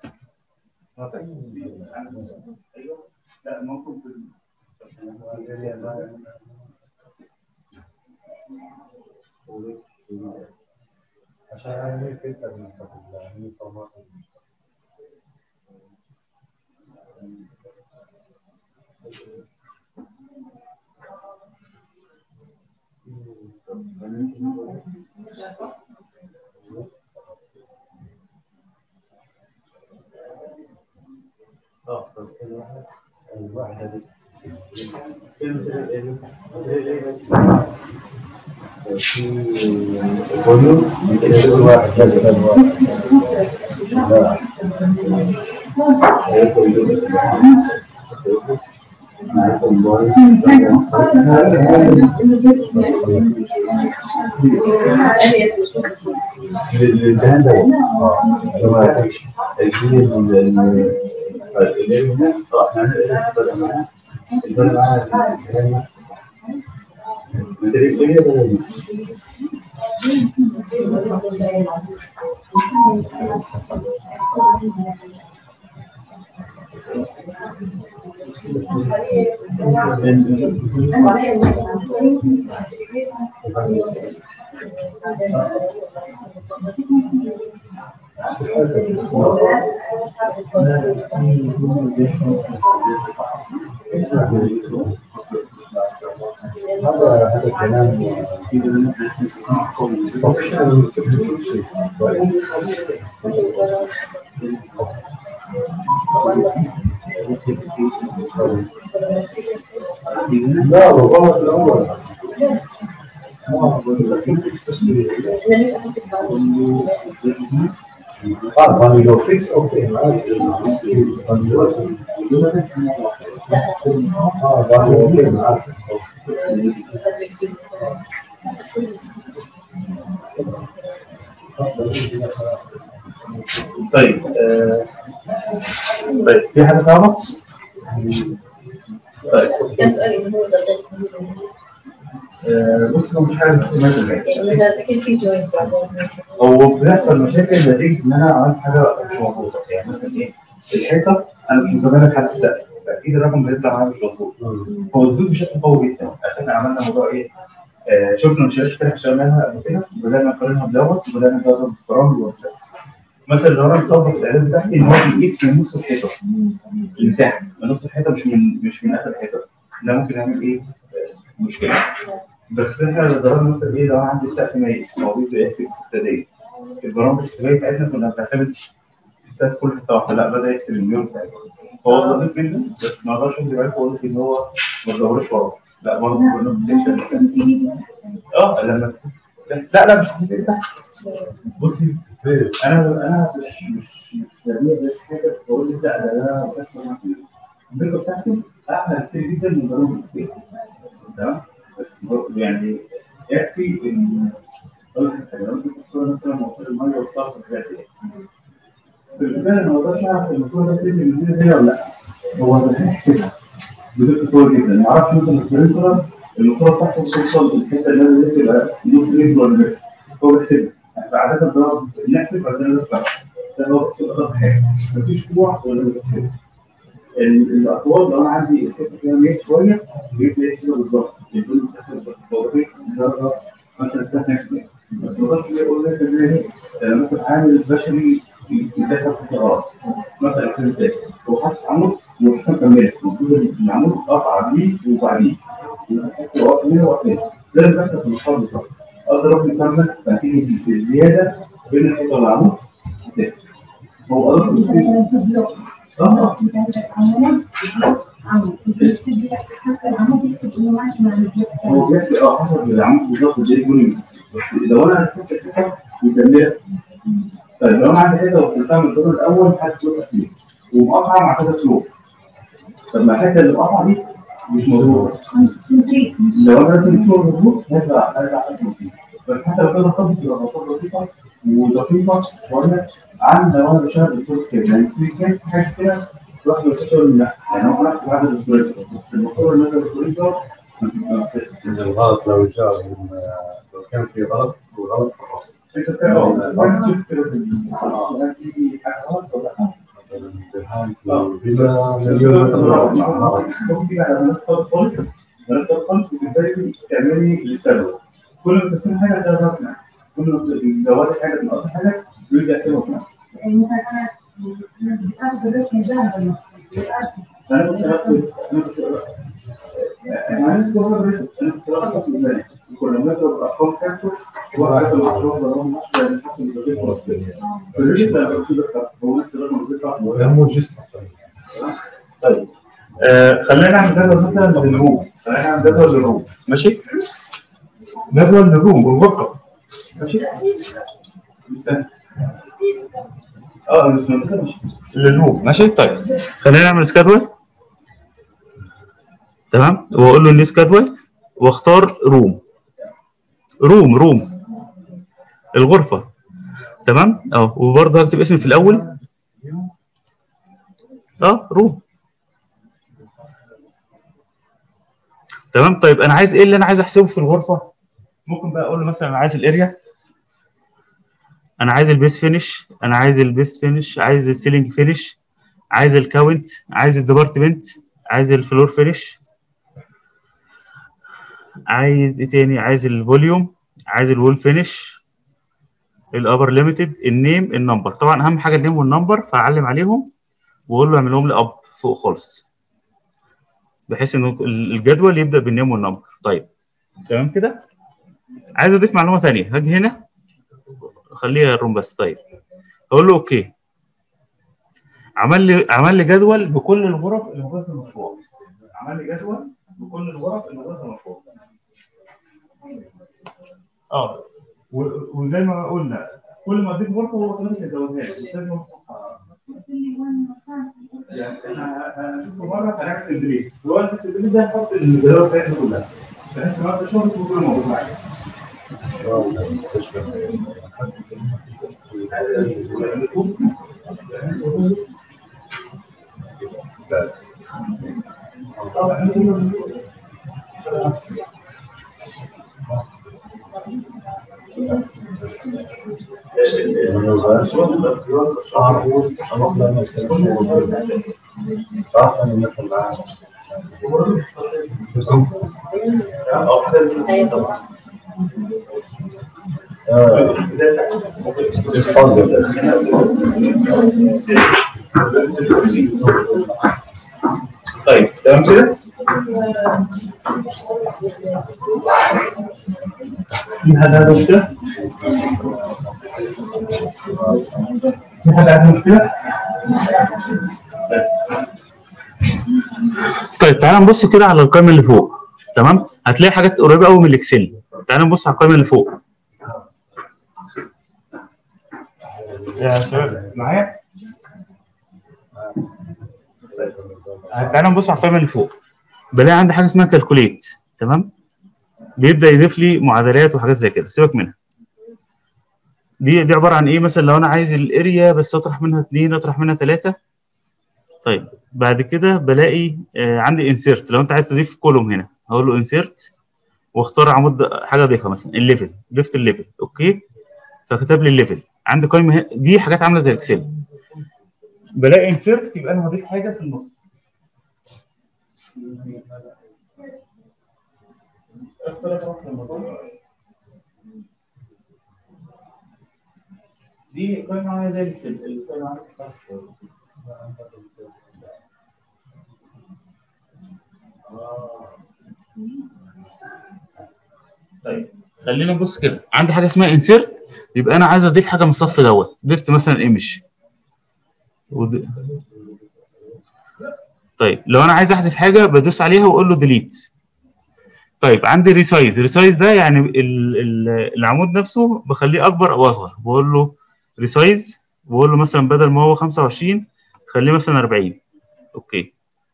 Speaker 2: عشان يعني فكره من يعني طبعا اه الواحده دي الفوليوم ست واحد بس ده الواحد لا الدهان ده اه اللي ما يعطيش الجيل ال ال هنا اه احنا هنقدر البلد معانا الدهان الماتيريال ده بدل هذا هذا الكلام بروفيشنال لا والله الاول اه when you fix okay right when you اه when you okay معاك
Speaker 1: طيب آه، طيب في حاجه صعبه؟ طيب
Speaker 3: كان سؤالي إن هو دقيق
Speaker 1: آه، بص هو مش حاجه مثلا
Speaker 3: يعني مثلا أكيد في جوينت بعدين
Speaker 1: هو بيحصل مشاكل نتيجه ان انا عملت حاجه مش مظبوطه يعني مثلا ايه الحيطه انا مش متابع حد السقف فاكيد الرقم بيطلع معايا مش مظبوط هو مظبوط بشكل قوي جدا اساسا عملنا موضوع ايه آه شفنا مشاريع كده اشتغلناها قبل كده بدانا نقارنها بدوت وبدانا نجرب برامج وبس مثلا لو انا مطبق الاعداد بتاعتي ان هو بيقيس من نص الحيطه المساحه من نص الحيطه مش من مش من اخر الحيطه ده ممكن يعمل ايه آه، مشكله بس احنا لو ضربنا مثلا ايه لو انا عندي السقف ميت هو بيبدا يحسب ابتدائي البرامج الحسابيه بتاعتنا كنا بنعتمد السقف كل حته واحده لا بدا يحسب المليون بتاعتنا هو ضعيف جدا بس ما اقدرش اكذب عليك واقول لك ان هو ما تدورش وراه لا برضه كنا بنسيكشن اه لما لا لا مش هتبقى تحت بصي انا انا مش مش مش سريع بس حاجه بقول لك لا ده انا بس البيكو بتاعتي اعلى كتير جدا من ضروري كتير تمام بس برضه يعني يكفي ان اقول لك حاجه لو انت بتصور مثلا موصل الميه والصرف والحاجات دي في البدايه انا ما اقدرش اعرف الموصل ده تنزل من هنا هنا ولا لا هو ده هيحسبها بدقه قويه جدا ما اعرفش مثلا السبرينكلر الموصله بتاعته بتوصل الحته اللي انا تبقى نص متر ولا متر هو بيحسبها احنا عاده بنقعد نحسب بعدين نطلع ده هو بس الاقرب حاجه مفيش كوع ولا متقسم الاطوال لو انا عندي الحته فيها 100 شويه بيبدا يحسبها بالظبط يقول لي بتاخد بالظبط هو ده درجه مثلا 9 بس ما بس يقول لك ان هي آه، ممكن عامل بشري يدخل في غلط مثلا على سبيل المثال هو حاسس عمود والحته مكمله المفروض العمود قطع دي وبعدين الحته واقفه هنا واقفه هنا ده اللي بيحصل في المشوار بالظبط اقدر اروح مكمل فتيجي الزياده بين الحته والعمود هتفرق. هو قصده اه هو بيحسب اه حسب العمود بالظبط قد ايه يكون بس لو انا رسمت الحته مكمله طيب لو انا عندي حته وصلتها من الدور الاول لحد الدور الاخير ومقطعه مع كذا فلور طب ما الحته اللي مقطعه دي مش مظبوطه لو انا راسم شغل مظبوط هيبقى هيبقى حسن فيه بس حتى لو كان الخط بتبقى غلطات بسيطه ودقيقه شويه عن لو انا بشتغل بصوره كده يعني في كان حاجه كده الواحد بيشتغل لا يعني هو نفس عدد الصوريات بس المفروض ان انا الصوريات
Speaker 2: إن الغلط لو جاء من لو كان في غلط والغلط في الرسم
Speaker 1: انت بتعرف تشوف كده هل في حاجه غلط ولا لا
Speaker 2: مثلا بالهاي بلا مليون
Speaker 1: ممكن تيجي على ملف خالص ملف خالص وتبتدي تعملي الاستابل كل ما تقسم حاجه هتغير معاك كل ما تزودي حاجه تنقصي حاجه يرجع يكتبك معاك انا كنت هكتب انا كنت انا عايز كل مره ريسك انا كنت هكتب في بالي كل ما اضرب ارقام كاتب وعارف الارقام ضربهم 10 يعني حسب الريسك الريسك ده هو نفس الرقم اللي بيطلع
Speaker 2: وهم جسمك
Speaker 1: طيب آه خلينا نعمل جدول مثلا للروم خلينا نعمل جدول للروم ماشي جدول للروم بالغرفه ماشي استنى. اه مش منتظر مش للروم ماشي طيب خلينا نعمل سكادول تمام واقول له ني سكادول واختار روم روم روم الغرفه تمام اه وبرضه هكتب اسمي في الاول اه روم تمام طيب انا عايز ايه اللي انا عايز احسبه في الغرفه ممكن بقى اقول له مثلا انا عايز الاريا انا عايز البيس فينش انا عايز البيس فينش عايز السيلينج فينش عايز الكاونت عايز الديبارتمنت عايز الفلور فينش عايز ايه تاني عايز الفوليوم عايز الوول فينش الابر ليميتد النيم النمبر طبعا اهم حاجه النيم والنمبر فاعلم عليهم واقول له اعملهم لي اب فوق خالص بحيث ان الجدول يبدا بالنيم والنمبر طيب تمام كده عايز اضيف معلومه ثانيه هاجي هنا خليها الروم بس طيب اقول له اوكي عمل لي عمل لي جدول بكل الغرف اللي موجوده في المشروع عمل لي جدول بكل الغرف اللي موجوده في المشروع اه و- وزي ما قلنا كل ما اديك غرفه هو كمان يزودها لك مش لازم أمسحها. يعني احنا هنشوف مره هنعمل تدريب هو التدريب ده نحط الجدول بتاعتنا كلها بحيث ان هو شغل كله موجود معايا
Speaker 2: المستشفى تعرف ان مثل معاه
Speaker 1: او حاجه مش طبعا طيب تمام كده؟ في حد عنده مشكلة؟ في حد عنده مشكلة؟ طيب تعالى نبص كده على القائمة اللي فوق تمام؟ هتلاقي حاجات قريبة قوي من الإكسل تعالى نبص على القائمة اللي فوق يا شباب معايا؟ تعالى نبص على القائمه اللي فوق بلاقي عندي حاجه اسمها كالكوليت تمام بيبدا يضيف لي معادلات وحاجات زي كده سيبك منها دي دي عباره عن ايه مثلا لو انا عايز الاريا بس اطرح منها اثنين اطرح منها ثلاثه طيب بعد كده بلاقي آه عندي انسيرت لو انت عايز تضيف كولوم هنا هقول له انسيرت واختار عمود حاجه اضيفها مثلا الليفل ضفت الليفل اوكي فكتب لي الليفل عندي قائمه هنا- دي حاجات عامله زي الاكسل بلاقي انسيرت يبقى انا هضيف حاجه في النص دي قائمه عامله زي الاكسل القائمه عامله طيب خلينا نبص كده عندي حاجه اسمها انسيرت يبقى انا عايز اضيف حاجه من الصف دوت ضفت مثلا ايمج ود... طيب لو انا عايز احذف حاجه بدوس عليها واقول له ديليت طيب عندي ريسايز ريسايز ده يعني ال... ال... العمود نفسه بخليه اكبر او اصغر بقول له ريسايز بقول له مثلا بدل ما هو 25 خليه مثلا 40 اوكي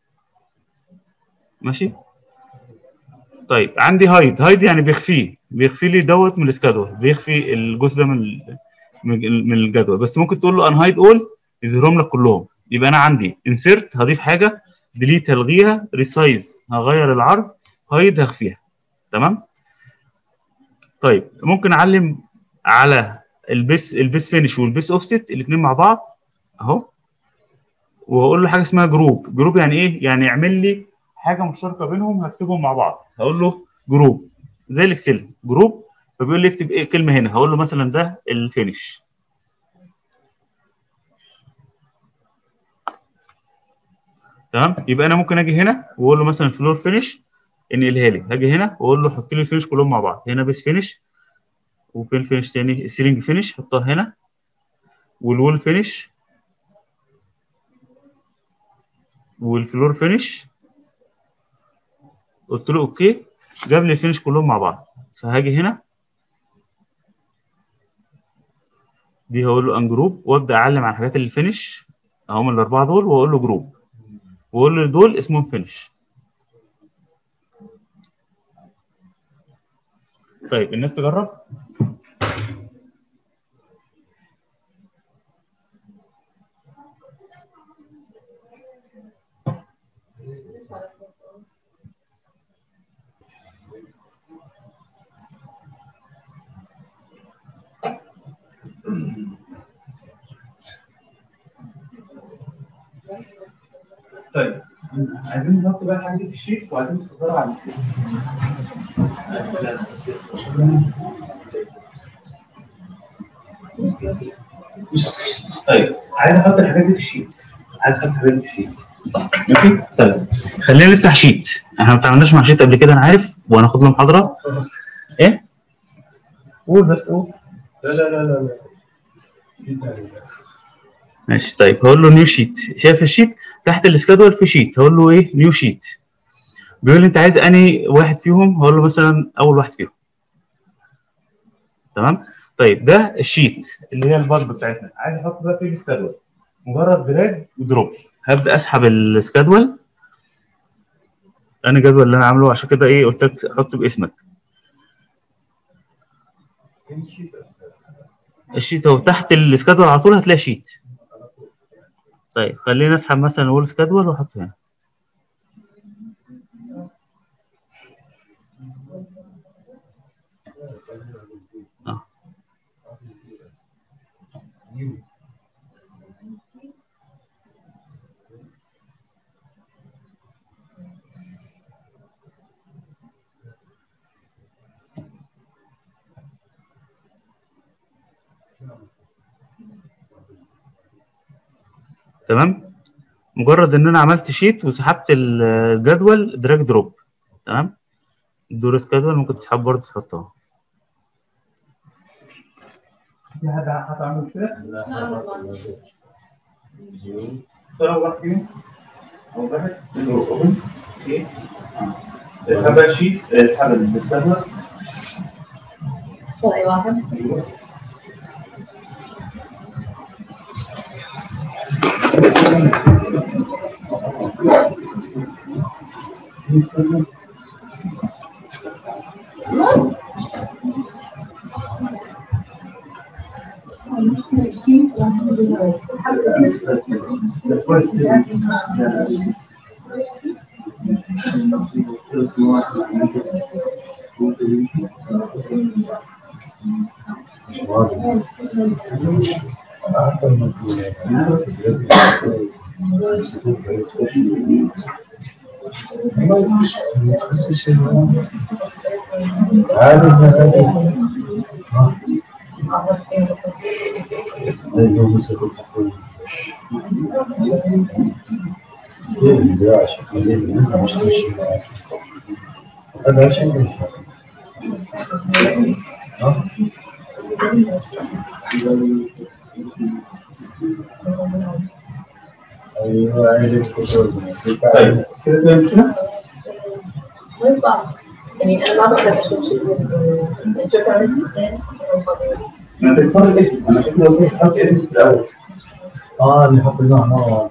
Speaker 1: ماشي طيب عندي هايد هايد يعني بيخفيه بيخفي لي دوت من السكادول بيخفي الجزء ده من ال- من من الجدول بس ممكن تقول له ان هايد اول يظهرهم لك كلهم يبقى انا عندي انسيرت هضيف حاجه ديليت هلغيها ريسايز هغير العرض هايد هخفيها تمام طيب ممكن اعلم على البيس البيس فينش والبيس اوفست الاثنين مع بعض اهو واقول له حاجه اسمها جروب جروب يعني ايه يعني يعمل لي حاجه مشتركه بينهم هكتبهم مع بعض هقول له جروب زي الاكسل جروب فبيقول لي اكتب ايه كلمه هنا هقول له مثلا ده الفينش تمام يبقى انا ممكن اجي هنا واقول له مثلا فلور فينش انقلها لي هاجي هنا واقول له حط لي الفينش كلهم مع بعض هنا بيس فينش وفين فينش تاني السيلينج فينش حطها هنا والوول فينش والفلور فينش قلت له اوكي جاب لي الفينش كلهم مع بعض فهاجي هنا دي هقول له ان جروب وابدا اعلم على الحاجات اللي فينش اهم الاربعه دول واقول له جروب واقول له دول اسمهم فينش طيب الناس تجرب طيب عايزين نحط بقى الحاجه دي في الشيت وعايزين نصدرها على السيت طيب عايز احط الحاجات دي في الشيت عايز احط الحاجات دي في الشيت ماشي طيب خلينا نفتح شيت احنا ما اتعاملناش مع شيت قبل كده انا عارف وهناخد له محاضره ايه قول بس قول
Speaker 2: لا لا لا لا لا في تاني.
Speaker 1: ماشي طيب هقول له نيو شيت شايف الشيت تحت السكادول في شيت هقول له ايه نيو شيت بيقول لي انت عايز انهي واحد فيهم هقول له مثلا اول واحد فيهم تمام طيب ده الشيت اللي هي البلب بتاعتنا عايز احط بقى فيه السكادول مجرد دراج ودروب هبدا اسحب السكادول انا الجدول اللي انا عامله عشان كده ايه قلت لك حط باسمك
Speaker 2: امشي بس.
Speaker 1: الشيت اهو تحت السكادول على طول هتلاقي شيت طيب خلينا اسحب مثلا نقول سكادول واحطه هنا اه تمام مجرد ان انا عملت شيت وسحبت الجدول دراج دروب تمام الدور سكادول ممكن تسحب برضه تحطها في حد هتعمل كده؟
Speaker 2: لا خلاص
Speaker 1: اختار واحد فيهم او واحد اوبن اوكي اسحب بقى الشيت اسحب السكادول
Speaker 3: طيب واحد
Speaker 2: مش واضح. هذا شيء ايوه عندك كتب
Speaker 1: طيب بس كده فيها مشكله؟
Speaker 3: ما يطلع يعني انا ما بقدر اشوف شيء نشوف عملت
Speaker 1: ما انت بتختار الاسم انا كنت لو كنت حاطط اسم في الاول
Speaker 2: اه اللي حطيناه مره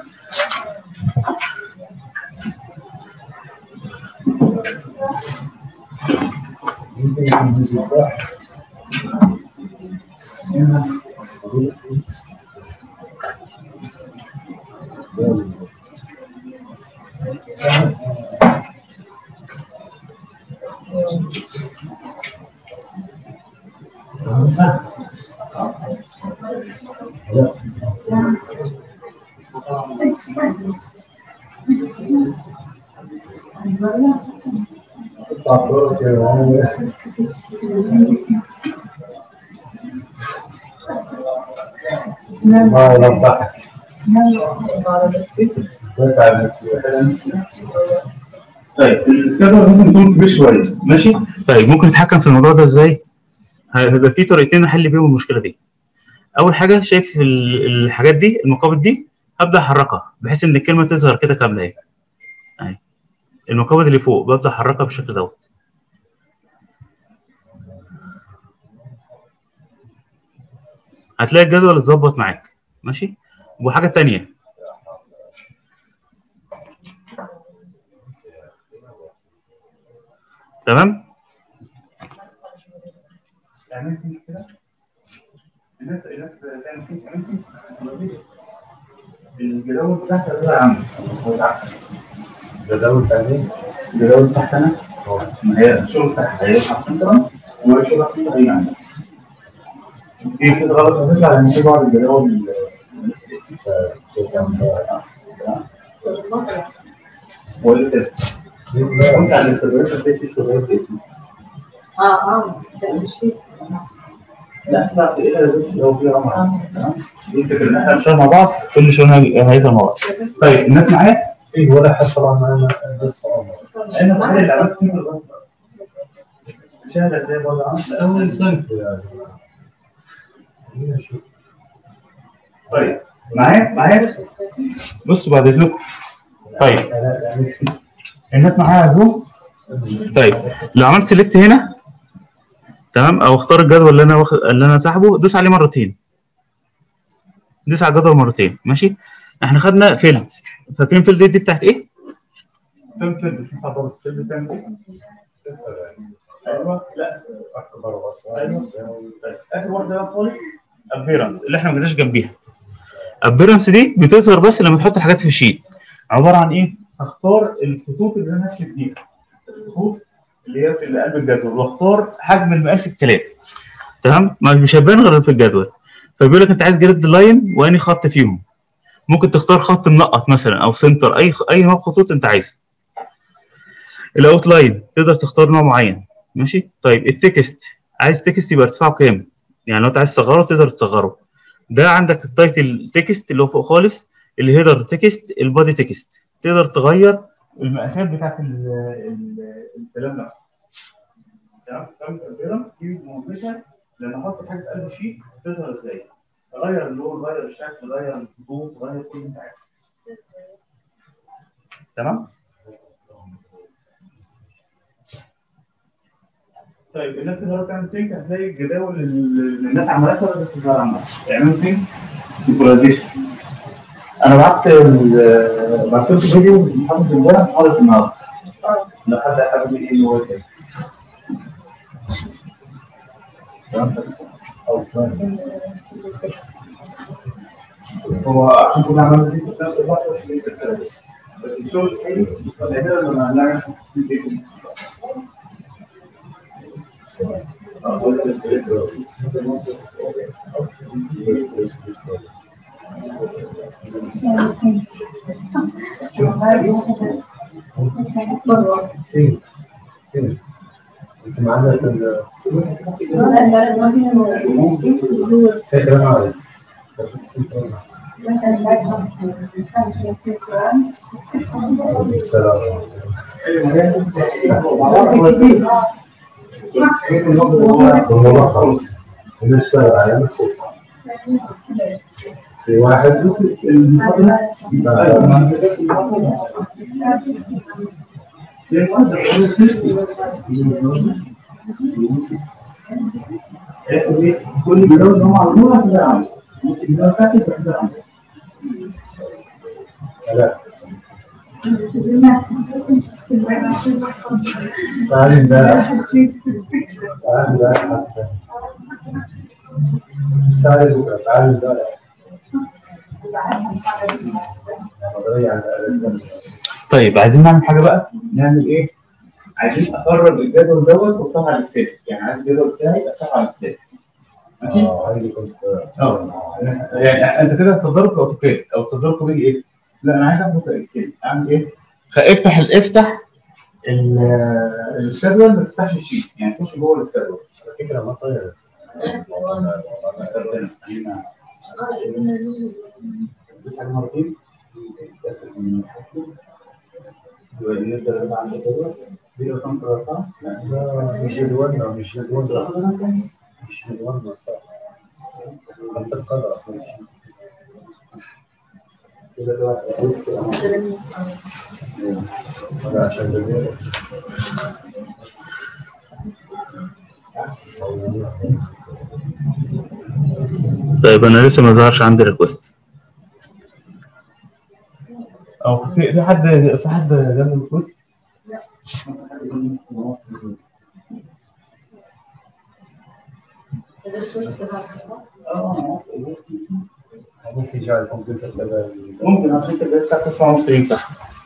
Speaker 2: يمكن يكون جزء واحد ما يوضح بتعب نفسي
Speaker 1: طيب السكادر ممكن يكون كبير شويه ماشي طيب ممكن نتحكم في الموضوع ده ازاي هيبقى في طريقتين نحل بيهم المشكله دي اول حاجه شايف ال- الحاجات دي المقابض دي هبدا احركها بحيث ان الكلمه تظهر كده كامله اهي اهي المقابض اللي فوق ببدا احركها بالشكل دوت هتلاقي الجدول اتظبط معاك ماشي وحاجه تانية تمام يعني انت كده الناس الناس تعمل فيك تعمل فيك الجداول بتاعتها ده عندي هو العكس
Speaker 2: جدول ثاني
Speaker 1: الجداول بتاعتي انا ما هي الشغل بتاعها هي احسن طبعا والشغل احسن هي عندي في صوت غلط هتطلع لان في بعض الجداول ولا كده بص على الاستخدامات هتلاقي في استخدامات باسمي
Speaker 3: اه اه ده شيء
Speaker 1: لا لا ايه لو في رمى تمام دي الفكره ان احنا نشتغل مع بعض كل شغلنا هيظهر مع بعض طيب الناس معايا
Speaker 2: ايه ولا حد طبعا معنا بس
Speaker 1: انا بحل اللي عملت سيمبل شهاده زي برضه عملت
Speaker 2: اول صنف يعني شوف
Speaker 1: طيب معايا معايا بصوا بعد اذنكم طيب الناس معايا زوم طيب لو عملت سيلكت هنا تمام او اختار الجدول اللي انا واخد اللي انا ساحبه دوس عليه مرتين دوس على الجدول مرتين ماشي احنا خدنا فيلد فاكرين فيلد دي بتاعت ايه؟ كم فيلد في صعبة الفيلد بتاعت ايه؟ ايوه لا
Speaker 2: اكبر بس
Speaker 1: اخر واحده بقى خالص ابيرنس اللي احنا ما جيناش جنبيها ابيرنس دي بتظهر بس لما تحط حاجات في الشيت عباره عن ايه؟ هختار الخطوط اللي انا هكتب فيها الخطوط اللي هي في قلب الجدول واختار حجم المقاس الكلام تمام؟ ما مش هيبان غير في الجدول فبيقول لك انت عايز جريد لاين واني خط فيهم ممكن تختار خط منقط مثلا او سنتر اي اي نوع خطوط انت عايزه الاوت لاين تقدر تختار نوع معين ماشي طيب التكست عايز تكست يبقى ارتفاعه كام يعني لو انت عايز تصغره تقدر تصغره ده عندك التايتل تكست اللي هو فوق خالص الهيدر تكست البادي تكست تقدر تغير المقاسات بتاعت ال- ال- الكلام ده تمام تمام الابيرنس دي مهمتها لما احط حاجه في قلب الشيت تظهر ازاي اغير اللون اغير الشكل اغير الخطوط اغير كل اللي انت عايزه تمام طيب الناس اللي جربت تعمل سينك هتلاقي الجداول اللي الناس عملتها بدات تظهر عندها اعملوا سينك سينكرونايزيشن انا بعت ال- بعت لكم فيديو من محاضره امبارح محاضره النهارده لو حد حابب ايه اللي هو كده تمام
Speaker 2: او ثاني
Speaker 1: هو عشان كنا عملنا زيت في نفس الوقت عشان يبقى سهل. بس الشغل الحقيقي نادرا لما نعمل زيت.
Speaker 2: سين سين انت معنا في ال- سين انا عارف بس سين أنا عارف. السلام الملخص ونشتغل على نفس الحال في واحد
Speaker 1: كل جدول هم عملوها كذا عمل ممكن جدول كاسب كذا عمل
Speaker 2: لا تعالي امبارح تعالي امبارح حتى مش تعالي بكره تعالي امبارح نظرية عن الآلات
Speaker 1: طيب عايزين نعمل حاجه بقى نعمل ايه؟ عايزين اخرج الجدول دوت وافتحه على الاكسل يعني عايز الجدول بتاعي افتحه على الاكسل ماشي؟
Speaker 2: اه عايز يكون
Speaker 1: اه يعني انت كده هتصدره كاوتوكاد او تصدره كبيج ايه؟ لا انا عايز اخده كاكسل اعمل ايه؟ افتح ال- افتح ال- الجدول ما تفتحش الشيت يعني تخش جوه الجدول
Speaker 2: فكرة ما صايرة
Speaker 1: بس على مرتين ونبدا نبقى عند الجدول دي رقم ثلاثة
Speaker 2: لا مش جدولنا مش جدولنا مش جدولنا صح انت القدر
Speaker 1: كده ده
Speaker 2: لا عشان جدول
Speaker 1: طيب انا لسه ما ظهرش عندي ريكوست او في في حد في حد جاب ريكوست
Speaker 2: ممكن يجي على الكمبيوتر تبع
Speaker 1: ممكن عشان انت بس ساعه تسمع ونص ينفع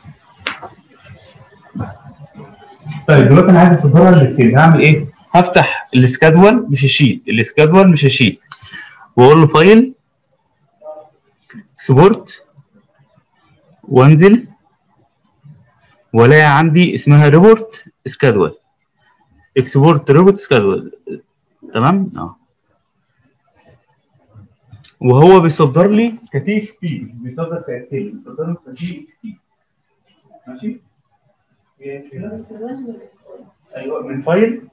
Speaker 1: طيب دلوقتي انا عايز اصدرها للاكسل هعمل ايه؟ هفتح السكادول مش الشيت السكادول مش الشيت واقول له فايل اكسبورت وانزل والاقي عندي اسمها ريبورت سكادول اكسبورت ريبورت سكادول تمام اه وهو بيصدر لي كتي اكس تي مش بيصدر كاكسل بيصدر له كتي اكس تي ماشي ايوه من فايل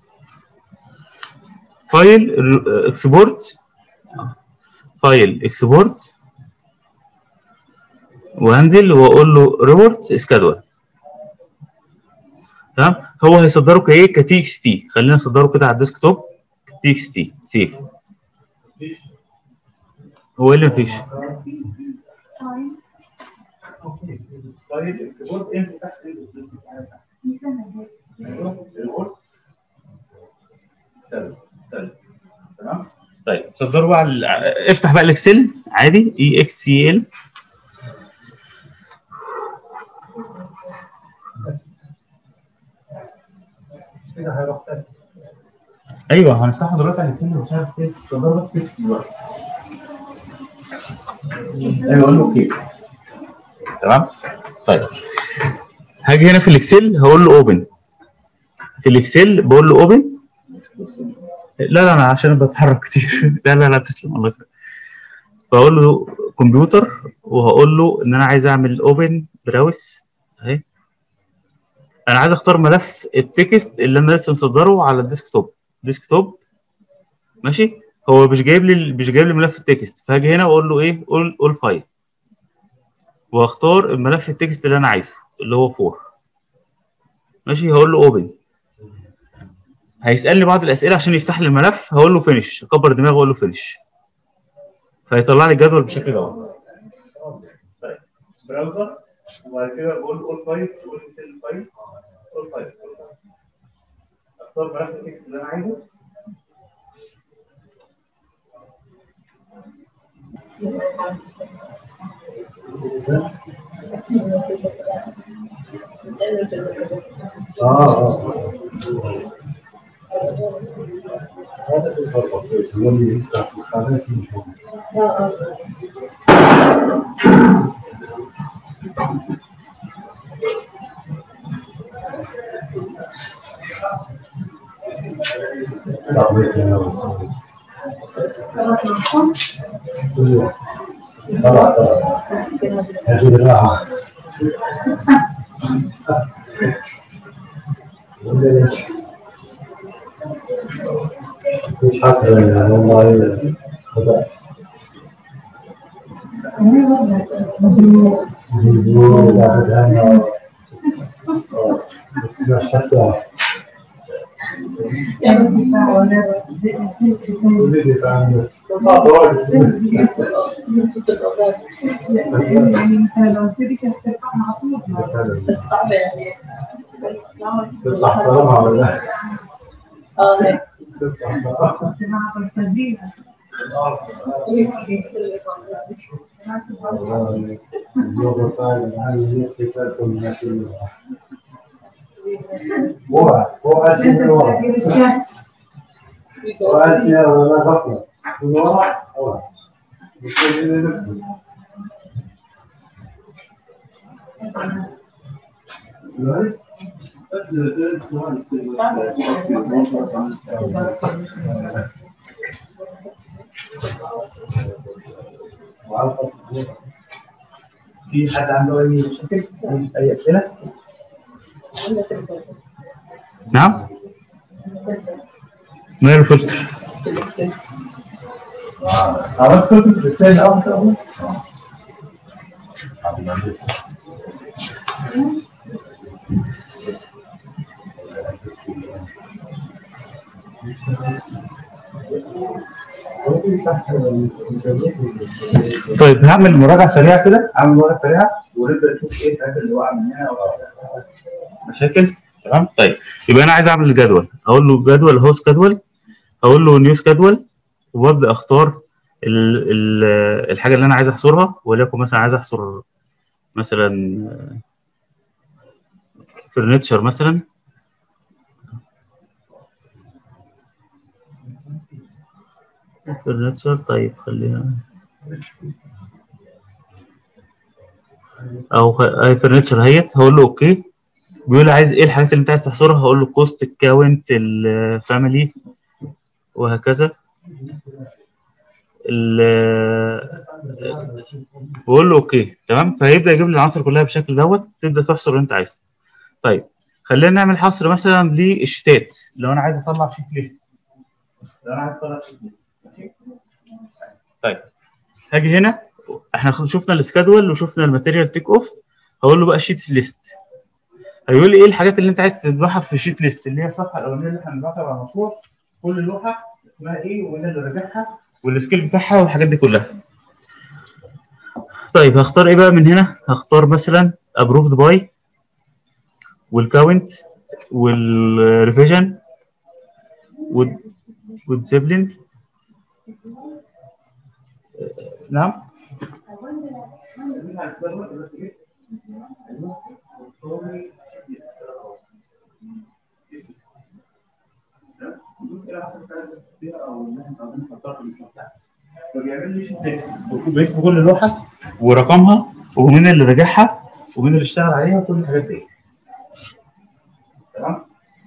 Speaker 1: فايل اكسبورت فايل اكسبورت وهنزل واقول له ريبورت سكادول تمام هو هيصدره كايه كتي اكس تي خلينا نصدره كده على الديسك توب تي اكس تي سيف هو ايه اللي مفيش؟ فايل اكسبورت انزل تحت استنى استنى تمام طيب صدروا بقى ال- افتح بقى الاكسل عادي اي اكس سي ال
Speaker 2: كده هيروح تاني
Speaker 1: ايوه هنفتحه دلوقتي على الاكسل مش عارف ايه صدر بس تكست دلوقتي ايوه اقول له اوكي تمام طيب هاجي هنا في الاكسل هقول له اوبن في الاكسل بقول له اوبن لا لا انا عشان بتحرك كتير لا لا لا تسلم الله يخليك فاقول له كمبيوتر وهقول له ان انا عايز اعمل اوبن براوس اهي انا عايز اختار ملف التكست اللي انا لسه مصدره على الديسك توب ديسك توب ماشي هو مش جايب لي مش جايب لي ملف التكست فهاجي هنا واقول له ايه قول قول فايل واختار الملف التكست اللي انا عايزه اللي هو 4 ماشي هقول له اوبن هيسالني بعض الاسئله عشان يفتح لي الملف هقول له فينش اكبر دماغي واقول له فينش فيطلع لي الجدول بالشكل دوت طيب براوزر وبعد كده بقول اول فايل بقول لي سيل فايل اول فايل اختار ملف التكست اللي انا عايزه
Speaker 2: اه اه هو اللي يفتح الحدث مش موجود.
Speaker 3: اه اه
Speaker 2: استعملت انا واستعملت. كل واحد. طلع طلع. هجيب الراحة. مش حاسس يعني والله خطأ. النور بعد زمان. بس مش حاسة. كل اللي بعمله.
Speaker 3: بس صعب يعني
Speaker 2: تطلع سلامة ولا لا؟
Speaker 3: اه هيك
Speaker 2: تطلع سلامة. والله اليوم صار معي الناس يسألوا الناس اللي ورا ورا شيء من ورا ورا شيء ولا غفلة من ورا ورا بس نفسه بس
Speaker 1: في حد عنده اي مشاكل اي اسئله نعم ما الفلتر عرفت فلتر الرسالة أول طيب هعمل مراجعة سريعة كده هعمل مراجعة سريعة ونبدأ نشوف ايه الحاجات اللي وقع مننا مشاكل تمام طيب يبقى انا عايز اعمل الجدول اقول له جدول هوست جدول اقول له نيوز جدول وابدا اختار ال ال الحاجه اللي انا عايز احصرها وليكن مثلا عايز احصر مثلا فرنتشر مثلا فرنتشر طيب خلينا او خ- اي فرنتشر اهيت هقول له اوكي بيقول لي عايز ايه الحاجات اللي انت عايز تحصرها هقول له كوست الكاونت الفاميلي وهكذا ال- بقول له اوكي تمام فهيبدا يجيب لي العناصر كلها بالشكل دوت تبدا تحصر اللي انت عايزه طيب خلينا نعمل حصر مثلا للشتات لو انا عايز اطلع شيت ليست لو انا عايز اطلع شيت ليست ماشي طيب هاجي هنا احنا خ- شفنا السكادول وشفنا الماتيريال تيك اوف هقول له بقى شيت ليست هيقول لي ايه الحاجات اللي انت عايز تطبعها في شيت ليست اللي هي الصفحه الاولانيه اللي احنا بنبعتها على المشروع كل لوحه اسمها ايه ومين اللي راجعها والسكيل بتاعها والحاجات دي كلها طيب هختار ايه بقى من هنا هختار مثلا ابروفد باي والكاونت والريفيجن والديسيبلين نعم فبيعمل لي شيت ليست باسم كل لوحه ورقمها ومين اللي راجعها ومين اللي اشتغل عليها وكل الحاجات دي تمام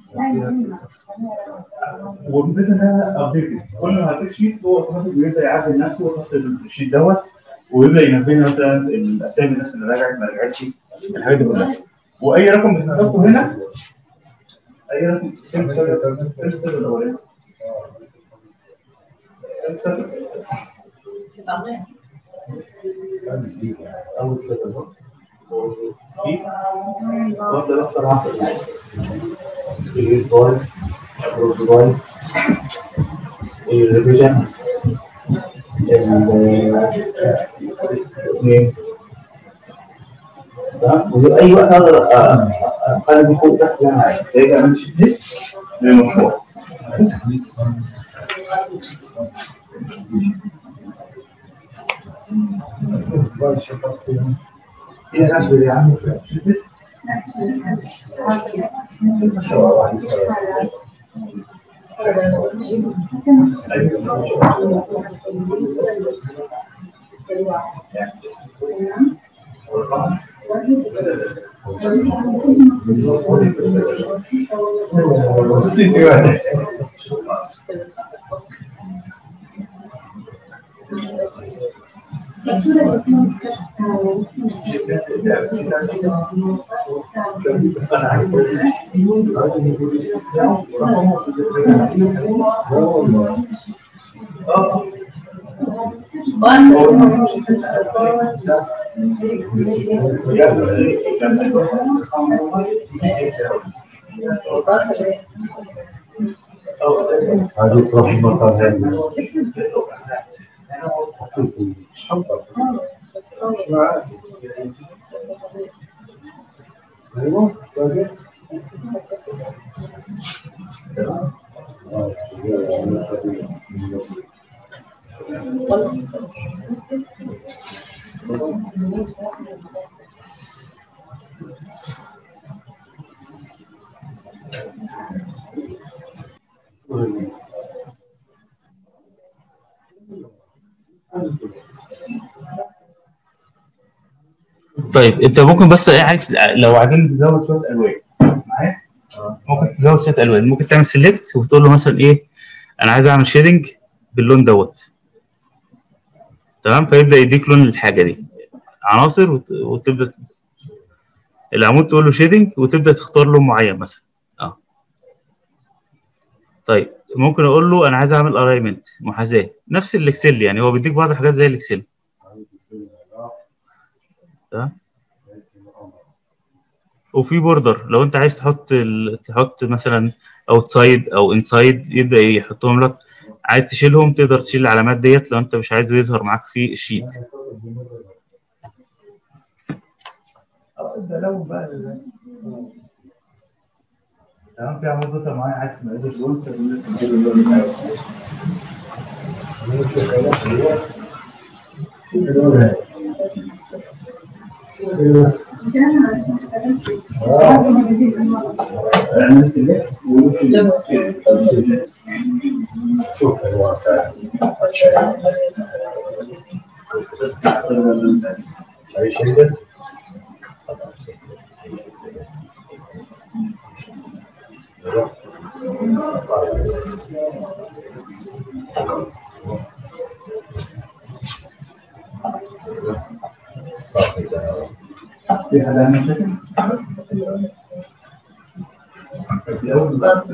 Speaker 1: وبالذات انها ابديت كل ما هتضيف شيت هو اوتوماتيك بيبدا يعدل نفسه ويحط الشيت دوت ويبدا ينبهني مثلا الاسامي الناس اللي رجعت ما رجعتش الحاجات دي كلها واي رقم بتحطه هنا اي رقم كم سنه كم سنه الاولاني كم سنه
Speaker 2: أول ثلاثة
Speaker 1: في وابدا اختار عصر
Speaker 2: الباي الباي الريفيجن الاثنين
Speaker 1: واي وقت اقدر اقلب فوق تحت اللي انا عايز يبقى اعمل شيت ليست للمشروع هي نفس اللي عامل شيت ليست
Speaker 2: هذه تروح المطار هذه حطيه في الشنطة مش معاه ايوه باقي آه،
Speaker 1: طيب انت ممكن بس ايه عايز لو عايزين نزود شويه الوان معايا ممكن تزود شويه الوان ممكن تعمل سيلكت وتقول له مثلا ايه انا عايز اعمل شيدنج باللون دوت تمام فيبدا يديك لون الحاجه دي عناصر وت- وتبدا العمود تقول له شيدنج وتبدا تختار لون معين مثلا اه طيب ممكن اقول له انا عايز اعمل الاينمنت محاذاه نفس الاكسل يعني هو بيديك بعض الحاجات زي الاكسل تمام وفي بوردر لو انت عايز تحط ال... تحط مثلا اوتسايد او انسايد يبدا يحطهم لك عايز تشيلهم تقدر تشيل العلامات ديت لو انت مش عايزه يظهر معاك في الشيت ده لو بقى تمام في عمود مثلا معايا عايز تميزه اللون تميزه اللون اعمل سيلكت
Speaker 2: شوف الالوان تاعت اي شيء ده
Speaker 1: في حد عنده مشاكل؟ الأول بقى.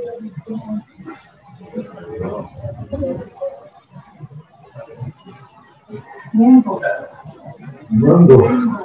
Speaker 2: مانجو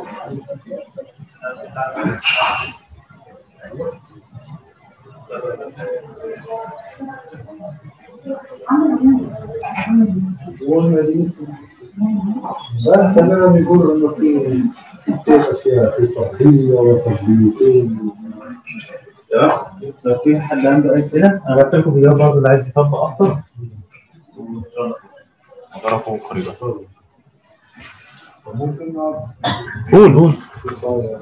Speaker 2: بس انا بيقولوا انه في في اشياء في صحيه وصحيتين
Speaker 1: تمام لو في حد عنده اي اسئله انا بعت لكم فيديوهات برضه اللي عايز يطبق اكتر اعرفوا قريبا
Speaker 2: ممكن
Speaker 1: قول قول
Speaker 2: تصاير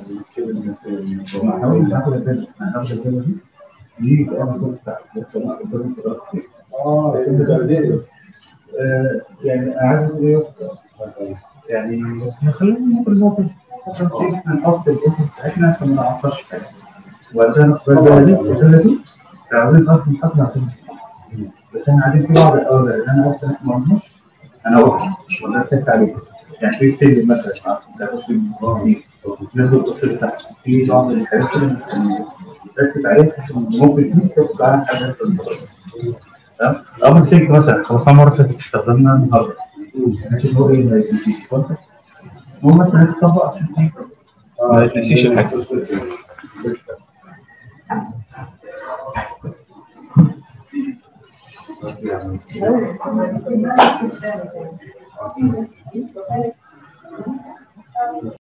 Speaker 1: هحاول ناخد الفيديو هناخد الفيديو دي دي بقى انا كنت تحت بس انا كنت كنت
Speaker 2: اه اسم تقدير
Speaker 1: آه، يعني انا عايز اقول ايه يعني خلينا ممكن نقطة مثلا سي احنا نحط الاسم بتاعتنا عشان ما نعطلش حاجة وبعدين نقبل دي الجملة دي لو عايزين نحط نحط نعطيهم بس احنا عايزين في بعض الأوراق اللي أنا قلت إن إحنا ما قلناش أنا قلت ولا اتفقت عليه يعني في سلم مثلا عارف ده مش في ناخد التفصيل بتاعته في بعض الحاجات كده ممكن نركز عليها بحيث إن ممكن دي تاخد على حاجات في الموضوع تمام الأمر سينك مثلا خلصنا مرة فاتت استخدمنا النهارده ماشي هو ايه ما يتنسيش فانت المهم مثلا تطبق عشان ايه ما يتنسيش الحاجة
Speaker 2: يعني